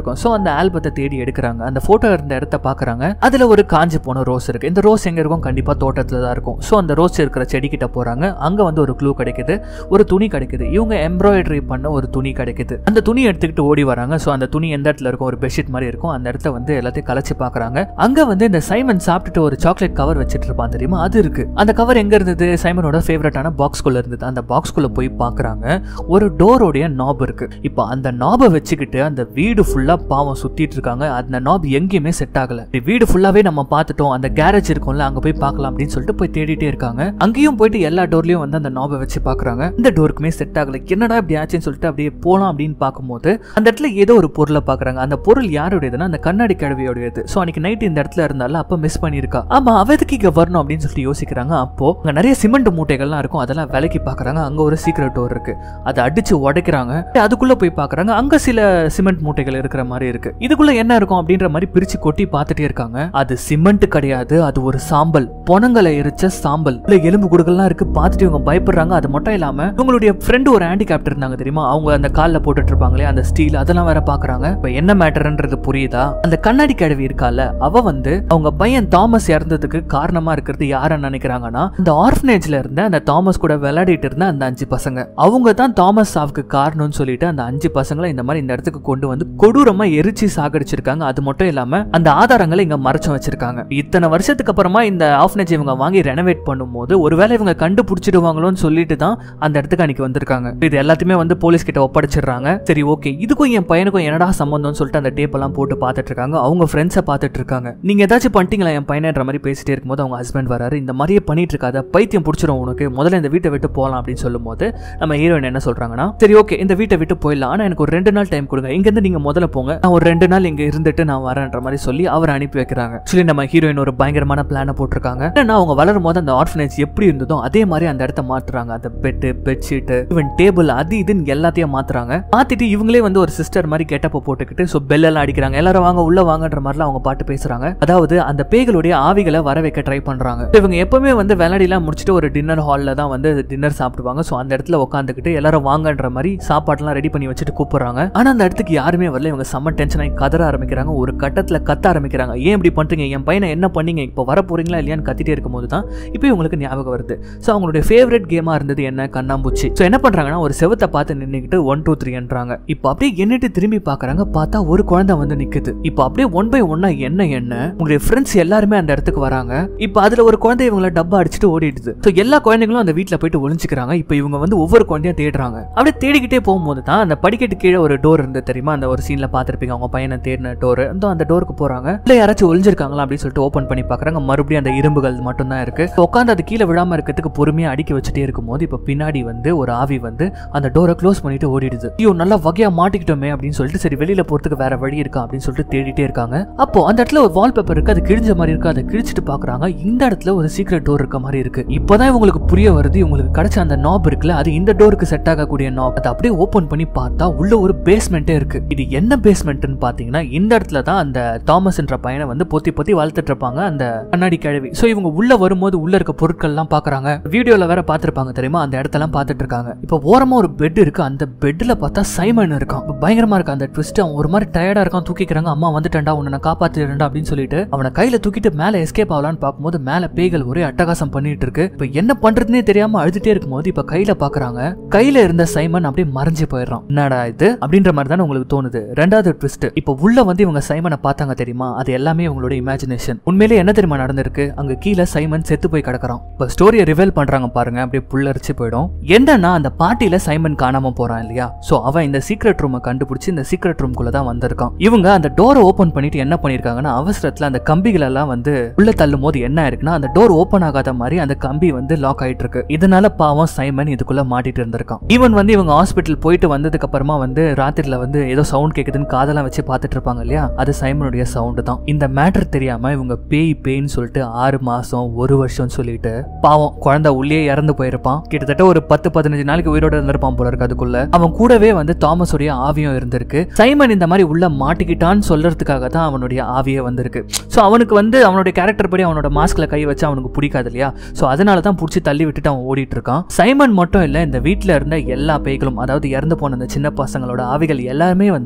இருக்கும் ஸோ அந்த ஆல்பத்தை தேடி எடுக்கிறாங்க அந்த போட்டோ இருந்த இடத்த பாக்குறாங்க அதுல ஒரு காஞ்சி போன ரோஸ் இருக்கு இந்த ரோஸ் எங்க இருக்கும் கண்டிப்பா தோட்டத்துல தான் இருக்கும் ஸோ அந்த ரோஸ் இருக்கிற செடி கிட்ட போறாங்க அங்க வந்து ஒரு க்ளூ கிடைக்குது ஒரு துணி கிடைக்குது இவங்க எம்ப்ராய்டரி பண்ண ஒரு துணி கிடைக்குது அந்த துணி எடுத்துக்கிட்டு ஓடி வராங்க ஸோ அந்த துணி எந்த இடத்துல இருக்கும் ஒரு பெட்ஷீட் மாதிரி இருக்கும் அந்த இடத்துல வந்து எல்லாத்தையும் கலைச்சு பாக்குறாங்க அங்க வந்து இந்த சைமன் சாப்பிட்டுட்டு ஒரு சாக்லேட் கவர் வச்சிட்டு இருப்பான் தெரியுமா அது இருக்கு அந்த கவர் எங்க இருந்தது சைமனோட ஃபேவரட்டான பாக்ஸ்குள்ள இருந்தது அந்த பாக்ஸ்குள்ள போய் பாக்குறாங்க ஒரு டோரோடைய நாப் இருக்கு இப்போ அந்த நாபை வச்சுக்கிட்டு அந்த வீடு ஃபுல்லா பாவம் சுத்திட்டு இருக்காங்க அந்த நாப் எங்கேயுமே செட் ஆகல இப்படி வீடு ஃபுல்லாவே நம்ம பார்த்துட்டோம் அந்த கேரேஜ் இருக்கும்ல அங்க போய் பார்க்கலாம் அப்படின்னு சொல்லிட்டு போய் தேடிட்டே இருக்காங்க அங்கேயும் போயிட்டு எல்லா டோர்லயும் வந்து அந்த நாபை வச்சு பாக்குறாங்க இந்த டோருக்குமே செட் ஆகல என்னடா இப்படி ஆச்சுன்னு சொல்லிட்டு அப்படியே போலாம் அப்படின்னு பார்க்கும்போது அந்த இடத்துல ஏதோ ஒரு பொருளை பாக்குறாங்க அந்த பொருள் யாருடையதுன்னா அந்த கண்ணாடி கிழவியோடையது ஸோ அன்னைக்கு நைட் இந்த இடத்துல இருந்தாலும் அப்ப மிஸ் பண்ணியிருக்கா ஆமா அவ எதுக்கு இங்க வரணும் அப்படின்னு சொல்லிட்டு யோசிக்கிறாங்க அப்போ அங்க நிறைய சிமெண்ட் மூட்டைகள்லாம் இருக்கும் அதெல்லாம் விலைக்கு பாக்குறாங்க அங்க ஒரு சீக்ரெட் டோர் இருக்கு அதை அடிச்சு உடைக்கிறாங்க அதுக்குள்ள போய் பாக்குறாங்க அங்க சில சிமெண்ட் மூட்டைகள் இருக்கிற மாதிரி இருக்கு இதுக்குள்ள என்ன இருக்கும் அப்படின்ற மாதிரி பிரிச்சு கொட்டி பார்த்துட்டே இருக்காங்க அது சிமெண்ட் கிடையாது அது ஒரு சாம்பல் பொணங்களை எரிச்ச சாம்பல் இல்ல எலும்பு குடுகள்லாம் இருக்கு பார்த்துட்டு இவங்க பயப்படுறாங்க அது மட்டும் இல்லாம இவங்களுடைய ஃப்ரெண்டு ஒரு ஹேண்டிகேப்டர் இருந்தாங்க தெரியுமா அவங்க அந்த கால்ல போட்டுட்டு இருப்பாங்களே அந்த ஸ்டீல் அதெல்லாம் வேற பாக்குறாங்க இப்ப என்ன மேட்டர்ன்றது புரியுதா அந்த கண்ணாடி கிழவி இருக்கால அவ வந்து அவங்க பையன் தாமஸ் இறந்ததுக்கு காரணமா இருக்கிறது யாருன்னு நினைக்கிறாங்கன்னா அந்த ஆர்ஃபனேஜ்ல இருந்த அந்த தாமஸ் கூட விளையாடிட்டு இருந்த அந்த அஞ்சு பசங்க அவங்க தான் தாமஸ் சாவுக்கு காரணம்னு சொல்லிட்டு அந்த அஞ்சு பசங்களை இந்த மாதிரி இந்த இடத்துக்கு கொண்டு வந்து கொடூரமா எரிச்சு சாகடிச்சிருக்காங்க அது மட்டும் இல்லாம அந்த ஆதாரங்களை இங்க மறைச்சும் வச்சிருக்காங்க இத்தனை வருஷத்துக்கு அப்புறமா இந்த ஆஃப்னேஜ் இவங்க வாங்கி ரெனோவேட் பண்ணும்போது ஒருவேளை இவங்க கண்டுபிடிச்சிடுவாங்களோன்னு சொல்லிட்டு தான் அந்த இடத்துக்கு அன்னைக்கு வந்திருக்காங்க இது எல்லாத்தையுமே வந்து போலீஸ் கிட்ட ஒப்படைச்சிடுறாங்க சரி ஓகே இதுக்கும் என் பையனுக்கும் என்னடா சம்பந்தம்னு சொல்லிட்டு அந்த டேப் எல்லாம் போட்டு பார்த்துட்டு இருக்காங்க அவங்க ஃப்ரெண்ட்ஸை பார்த்துட்டு இருக்காங்க நீங்க ஏதாச்சும் பண்ணிட்டீங்களா என் பையன்ற மாதிரி பேசிட்டே இருக்கும்போது அவங்க ஹஸ்பண்ட் வராரு இந்த மாதிரியே பண்ணிட்டு இருக்காத பைத்தியம் பிடிச்சிரும் உனக்கு முதல்ல இந்த வீட்டை விட்டு போகலாம் அப்படின்னு சொல்லும்போது நம்ம ஹீரோயின் என்ன சொல்றாங்கன்னா சரி ஓகே இந்த வீட்டை விட்டு போயிடலாம் ஆனா எனக்கு ஒரு ரெண்டு நாள் டைம் கொடுங்க இங்க இருந்து நீங்க முதல்ல போங்க நான் ஒரு ரெண்டு நாள் இங்க இருந்துட்டு நான் வரேன்ற மாதிரி சொல்லி அவர் அனுப்பி வைக்கிறாங்க சொல்லி நம்ம ஹீரோயின் ஒரு பயங்கரமான பிளானை போட்டிருக்காங்க ஏன்னா அவங்க வளரும் போது அந்த ஆர்ஃபனேஜ் எப்படி இருந்ததோ அதே மாதிரி அந்த இடத்த மாத்துறாங்க அந்த பெட்டு பெட்ஷீட் ஈவன் டேபிள் அது இதுன்னு எல்லாத்தையும் மாத்துறாங்க மாத்திட்டு இவங்களே வந்து ஒரு சிஸ்டர் மாதிரி கெட்டப்ப போட்டுக்கிட்டு ஸோ பெல் எல்லாம் அடிக்கிறாங்க எல்லாரும் வாங்க உள்ள வாங்கன்ற மாதிரிலாம் அவங்க பாட்டு பேசுறாங்க அதாவது அந்த பேய்களுடைய ஆவிகளை வர வைக்க ட்ரை பண்றாங்க So இவங்க எப்பவுமே வந்து விளையாடிலாம் முடிச்சுட்டு ஒரு டின்னர் ஹாலில் தான் வந்து டின்னர் சாப்பிடுவாங்க ஸோ அந்த இடத்துல உட்காந்துக்கிட்டு எல்லாரும் வாங்கன்ற மாதிரி சாப்பாடுலாம் ரெடி பண்ணி வச்சுட்டு கூப்பிடுறாங்க ஆனா அந்த இடத்துக்கு யாருமே வரல இவங்க செம்ம டென்ஷன் ஆகி கதற ஆரம்பிக்கிறாங்க ஒரு கட்டத்துல கத்த ஆரம்பிக்கிறாங்க ஏன் இப்படி பண்றீங்க என் பையனை என்ன பண்ணீங்க இப்போ வர போறீங்களா இல்லையான்னு கத்திட்டே இருக்கும்போது தான் இப்போ இவங்களுக்கு ஞாபகம் வருது ஸோ அவங்களுடைய ஃபேவரட் கேமா இருந்தது என்ன கண்ணாம்பூச்சி ஸோ என்ன பண்றாங்கன்னா ஒரு செவத்தை பார்த்து நின்னுக்கிட்டு ஒன் டூ த்ரீன்றாங்க இப்போ அப்படியே எண்ணிட்டு திரும்பி பார்க்கறாங்க பார்த்தா ஒரு குழந்தை வந்து நிக்குது இப்போ அப்படியே ஒன் பை ஒன்னா என்ன என்ன உங்களுடைய ஃப்ரெண்ட்ஸ் எல்லாருமே அந்த இடத்துக்கு வராங்க இப்போ அதுல ஒரு குழந்தை இவங்கள டப்பா அடிச்சுட்டு ஓடிடுது ஸோ எல்லா குழந்தைங்களும் அந்த வீட்டில் போயிட்டு ஒளிஞ்சுக்கிறாங்க இப்போ இவங்க வந்து ஒவ்வொரு குழந்தையா தேடுறாங்க அப்படியே தேடிக்கிட்டே போகும்போது தான் அந்த படிக்கட்டு கீழே ஒரு டோர் இருந்து தெரியுமா அந்த ஒரு சீன்ல பார்த்திருப்பீங்க அவங்க பையனை தேடின டோர் அந்த அந்த டோருக்கு போறாங்க இல்ல யாராச்சும் ஒளிஞ்சிருக்காங்களா அப்படின்னு சொல்லிட்டு ஓப்பன் பண்ணி பார்க்கறாங்க மறுபடியும் அந்த இரும்புகள் மட்டும் தான் இருக்கு உட்காந்து அது கீழே விழாம இருக்கிறதுக்கு பொறுமையா அடுக்கி வச்சுட்டே இருக்கும்போது இப்போ பின்னாடி வந்து ஒரு ஆவி வந்து அந்த டோரை க்ளோஸ் பண்ணிட்டு ஓடிடுது ஐயோ நல்லா வகையா மாட்டிக்கிட்டோமே அப்படின்னு சொல்லிட்டு சரி வெளியில போறதுக்கு வேற வழி இருக்கா அப்படின்னு சொல்லிட்டு தேடிட்டே இருக்காங்க அப்போ அந்த இடத்துல ஒரு வால்பேப்பர் இருக்கு அது கிழிஞ்ச மாதிரி இருக்கு அதை கிழிச்சிட்டு பாக்குறாங்க இந்த இடத்துல ஒரு சீக்ரெட் டோர் இருக்க மாதிரி இருக்கு இப்போதான் இவங்களுக்கு புரிய வருது இவங்களுக்கு கிடைச்ச அந்த நாப் இருக்குல்ல அது இந்த டோருக்கு செட் ஆகக்கூடிய நாப் அதை அப்படியே ஓபன் பண்ணி பார்த்தா உள்ள ஒரு பேஸ்மெண்ட்டே இருக்கு இது என்ன பேஸ்மெண்ட்னு பாத்தீங்கன்னா இந்த இடத்துல தான் அந்த தாமஸ்ன்ற பையனை வந்து பொத்தி பொத்தி வளர்த்துட்டு இருப்பாங்க அந்த கண்ணாடி கிழவி சோ இவங்க உள்ள வரும்போது உள்ள இருக்க பொருட்கள் எல்லாம் பாக்குறாங்க வீடியோல வேற பாத்துருப்பாங்க தெரியுமா அந்த இடத்தெல்லாம் பார்த்துட்டு இருக்காங்க இப்போ ஓரமா ஒரு பெட் இருக்கு அந்த பெட்ல பார்த்தா சைமன் இருக்கான் இப்ப பயங்கரமா இருக்கு அந்த ட்விஸ்ட் அவன் ஒரு மாதிரி டயர்டா இருக்கான் தூக்கிக்கிறாங்க அம்மா வந்துட்டேன்டா உன்னை நான் காப்பாத்திடுறேன்டா அப்படின்னு சொல்லிட்டு அவனை கையில தூக்கிட்டு மேல எஸ்கேப் ஆகலான்னு பார்க்கும்போது மேல பேய்கள் ஒரே அட்டகாசம் பண்ணிட்டு இருக்கு இப்ப என்ன பண்றதுனே தெரியாம அழுதுட்டே இருக்கும்போது இப்ப கையில பாக்குறாங்க கையில இருந்த சைமன் அப்படியே மறைஞ்சு போயிடுறான் என்னடா இது அப்படின்ற மாதிரி தானே உங்களுக்கு தோணுது ரெண்டாவது ட்விஸ்ட் இப்ப உள்ள வந்து இவங்க சைமனை பார்த்தாங்க தெரியுமா அது எல்லாமே இவங்களோட இமேஜினேஷன் உண்மையிலே என்ன தெரியுமா நடந்திருக்கு அங்க கீழே சைமன் செத்து போய் கிடக்குறான் இப்ப ஸ்டோரியை ரிவீல் பண்றாங்க பாருங்க அப்படியே புல்லரிச்சு போயிடும் என்னன்னா அந்த பார்ட்டியில சைமன் காணாம போறான் இல்லையா சோ அவன் இந்த சீக்ரெட் ரூமை கண்டுபிடிச்சு இந்த சீக்ரெட் ரூம்குள்ள தான் வந்திருக்கான் இவங்க அந்த டோரை ஓபன் பண்ணிட்டு என்ன பண்ணிருக்காங்கன்னா அவசரத்துல அந்த கம்பிகள் எல்லாம் வந்து உள்ள தள்ளும் போது என்ன ஆயிருக்குன்னா அந்த டோர் ஓபன் ஆகாத மாதிரி அந்த கம்பி வந்து லாக் ஆயிட்டு இருக்கு இதனால பாவம் சைமன் இதுக்குள்ள மாட்டிட்டு இருந்திருக்கான் ஈவன் வந்து இவங்க ஹாஸ்பிட்டல் போயிட்டு வந்ததுக்கு அப்புறமா வந்து ராத்திரில வந்து ஏதோ சவுண்ட் கேக்குதுன்னு காதெல்லாம் வச்சு பார்த்துட்டு இருப்பாங்க இல்லையா அது சைமனுடைய சவுண்டு தான் இந்த மேட்டர் தெரியாம இவங்க பேய் பேய்ன்னு சொல்லிட்டு ஆறு மாசம் ஒரு வருஷம் சொல்லிட்டு பாவம் குழந்தை உள்ளே இறந்து போயிருப்பான் கிட்டத்தட்ட ஒரு பத்து பதினஞ்சு நாளைக்கு உயிரோட இருந்திருப்பான் போல இருக்கு அதுக்குள்ள அவன் கூடவே வந்து தாமஸுடைய ஆவியும் இருந்திருக்கு சைமன் இந்த மாதிரி உள்ள மாட்டிக்கிட்டான்னு சொல்றதுக்காக தான் அவனுடைய ஆவியே வந்திருக்கு ஸோ அவனுக்கு வந்து அவனுடைய கேரக்டர் படி அவனோட மாஸ்க்ல கை வச்சு அவனுக்கு பிடிக்காது இல்லையா ஸோ அதனால தான் பிடிச்சி தள்ளி விட்டுட்டு அவன் ஓடிட்டு இருக்கான் சைமன் மட்டும் இல்ல இந்த வீட்ல இருந்த எல்லா பேய்களும் அதாவது இறந்து போன அந்த சின்ன பசங்களோட ஆவிகள் எல்லாருமே வந்து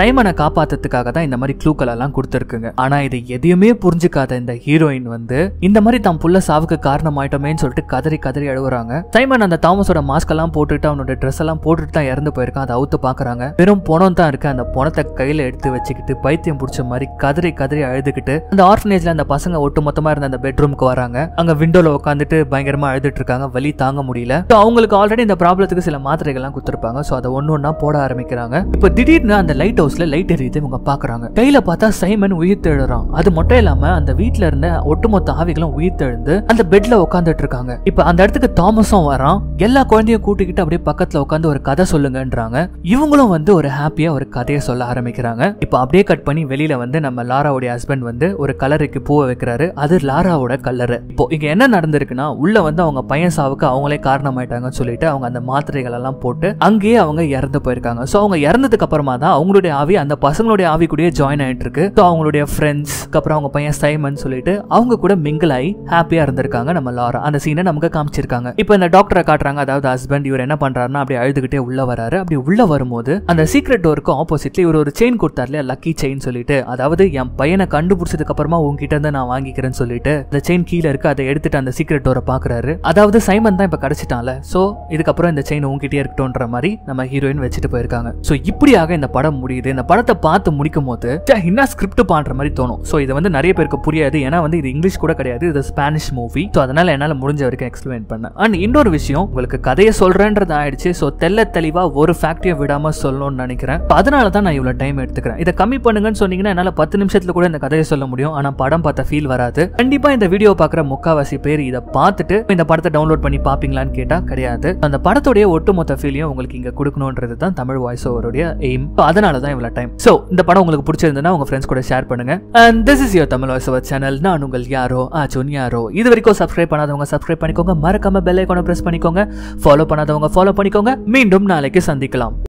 சைமனை காப்பாத்துறதுக்காக தான் இந்த மாதிரி க்ளூக்கள் எல்லாம் கொடுத்துருக்குங்க ஆனா இது எதையுமே புரிஞ்சுக்காத இந்த ஹீரோயின் வந்து இந்த மாதிரி தான் புள்ள சாவுக்கு காரணமாயிட்டோமேன்னு சொல்லிட்டு கதறி கதறி அழுகுறாங்க சைமன் அந்த தாமஸோட மாஸ்க் எல்லாம் போட்டுட்டு அவனோட ட்ரெஸ் எல்லாம் போட்டுட்டு தான் இறந்து போயிருக்கான் அதை அவுத்து பாக்குறாங்க வெறும் பணம் தான் இருக்கு அந்த பணத்தை கையில எடுத்து வச்சுக்கிட்டு பைத்தியம் பிடிச்ச மாதிரி கதறி கதறி அழுதுகிட்டு அந்த ஆர்ஃபனேஜ்ல அந்த பசங்க ஒட்டு மொத்தமா இருந்த அந்த பெட்ரூமுக்கு வராங்க அங்க விண்டோல உட்காந்துட்டு பயங்கரமா அழுதுட்டு இருக்காங்க வலி தாங்க முடியல So, அவங்களுக்கு ஆல்ரெடி இந்த ப்ராப்ளத்துக்கு சில மாத்திரைகள்லாம் கொடுத்துருப்பாங்க ஸோ அதை ஒன்று ஒன்றா போட ஆரம்பிக்கிறாங்க இப்போ திடீர்னு அந்த லைட் ஹவுஸ்ல லைட் எரியுது இவங்க பாக்குறாங்க கையில பார்த்தா சைமன் உயிர் தெழுறான் அது மட்டும் இல்லாம அந்த வீட்ல இருந்த ஒட்டுமொத்த ஆவிகளும் உயிர் தெழுந்து அந்த பெட்ல உட்காந்துட்டு இருக்காங்க இப்போ அந்த இடத்துக்கு தாமஸும் வரான் எல்லா குழந்தையும் கூட்டிக்கிட்டு அப்படியே பக்கத்துல உட்காந்து ஒரு கதை சொல்லுங்கன்றாங்க இவங்களும் வந்து ஒரு ஹாப்பியா ஒரு கதையை சொல்ல ஆரம்பிக்கிறாங்க இப்போ அப்படியே கட் பண்ணி வெளியில வந்து நம்ம லாராவுடைய ஹஸ்பண்ட் வந்து ஒரு கலருக்கு பூவை வைக்கிறாரு அது லாராவோட கல்லறு இப்போ இங்க என்ன நடந்திருக்குன்னா உள்ள வந்து அவங்க பையன் சாவுக்கு அவங்களே காரணமாயிட்டாங்கன்னு சொல்லிட்டு அவங்க அந்த மாத்திரைகள் எல்லாம் போட்டு அங்கேயே அவங்க இறந்து போயிருக்காங்க ஸோ அவங்க இறந்ததுக்கு அப்புறமா தான் அவங்களுடைய ஆவி அந்த பசங்களுடைய ஆவி கூடயே ஜாயின் ஆயிட்டு இருக்கு ஸோ அவங்களுடைய ஃப்ரெண்ட்ஸ் அப்புறம் அவங்க பையன் சைமன் சொல்லிட்டு அவங்க கூட மிங்கிள் ஆகி ஹாப்பியா இருந்திருக்காங்க நம்ம லாரா அந்த சீனை நமக்கு காமிச்சிருக்காங்க இப்போ இந்த டாக்டரை காட்டுறாங்க அதாவது ஹஸ்பண்ட் இவர் என்ன பண்றாருன்னா அப்படியே அழுதுகிட்டே உள்ள வராரு அப்படி உள்ள வரும்போது அந்த சீக்ரெட் டோருக்கு ஆப்போசிட்ல இவர் ஒரு செயின் கொடுத்தாரு இல்லையா லக்கி செயின் சொல்லிட்டு அதாவது என் பையனை கண்டுபிடிச்சதுக்கு அப்புறமா உங்ககிட்ட இருந்து நான் வாங்கிக்கிறேன்னு சொல்லிட்டு அந்த செயின் கீழே இருக்கு அதை எடுத்துட்டு அந்த சீக்ரெட் டோரை பாக்குறாரு அதாவது சைமன் தான் இப்ப கிடைச்சிட்டான்ல சோ இதுக்கப்புறம் இந்த செயின் உங்ககிட்டயே இருக்கட்டும்ன்ற மாதிரி நம்ம ஹீரோயின் வச்சுட்டு போயிருக்காங்க சோ இப்படியாக இந்த படம் முடியுது இந்த படத்தை பார்த்து முடிக்கும் போது ச்சே, என்ன ஸ்கிரிப்ட் பண்ற மாதிரி தோணும் சோ இது வந்து நிறைய பேருக்கு புரியாது ஏன்னா வந்து இது இங்கிலீஷ் கூட கிடையாது இது ஸ்பானிஷ் மூவி ஸோ அதனால என்னால முடிஞ்ச வரைக்கும் எக்ஸ்பிளைன் பண்ணேன் அண்ட் இன்னொரு விஷயம் உங்களுக்கு கதையை சொல்றேன்றது ஆயிடுச்சு ஸோ தெல்ல தெளிவா ஒரு ஃபேக்டரியை விடாம சொல்லணும்னு நினைக்கிறேன் So அதனால தான் நான் இவ்வளவு டைம் எடுத்துக்கிறேன் இதை கம்மி பண்ணுங்கன்னு சொன்னீங்கன்னா என்னால பத்து நிமிஷத்துல கூட இந்த கதையை சொல்ல முடியும் ஆனா படம் பார்த்த ஃபீல் வராது கண்டிப்பா இந்த வீடியோ பார்க்குற முக்காவாசி பேர் இதை பார்த்துட்டு இந்த படத்தை டவுன்லோட் பண்ணி பாப்பீங்களான்னு கேட்டா கிடையாது அந்த படத்துடைய ஒட்டுமொத்த ஃபீலையும் உங்களுக்கு இங்க கொடுக்கணுன்றது தான் தமிழ் வாய்ஸ் ஓவருடைய எய்ம் அதனால தான் இவ்வளவு டைம் சோ இந்த படம் உங்களுக்கு பிடிச்சிருந்ததுன்னா உங்க ஃப்ரெண்ட்ஸ் கூட ஷேர் பண்ணுங்க and this is your Tamil voice over channel நான் உங்கள் யாரோ ஆச்சோன் யாரோ இது வரைக்கும் சப்ஸ்கிரைப் பண்ணாதவங்க சப்ஸ்கிரைப் பண்ணிக்கோங்க மறக்காம பெல் ஐக்கானை பிரஸ் பண்ணிக்கோங்க ஃபாலோ பண்ணாதவங்க ஃபாலோ பண்ணிக்கோங்க மீண்டும் நாளைக்கு சந்திக்கலாம்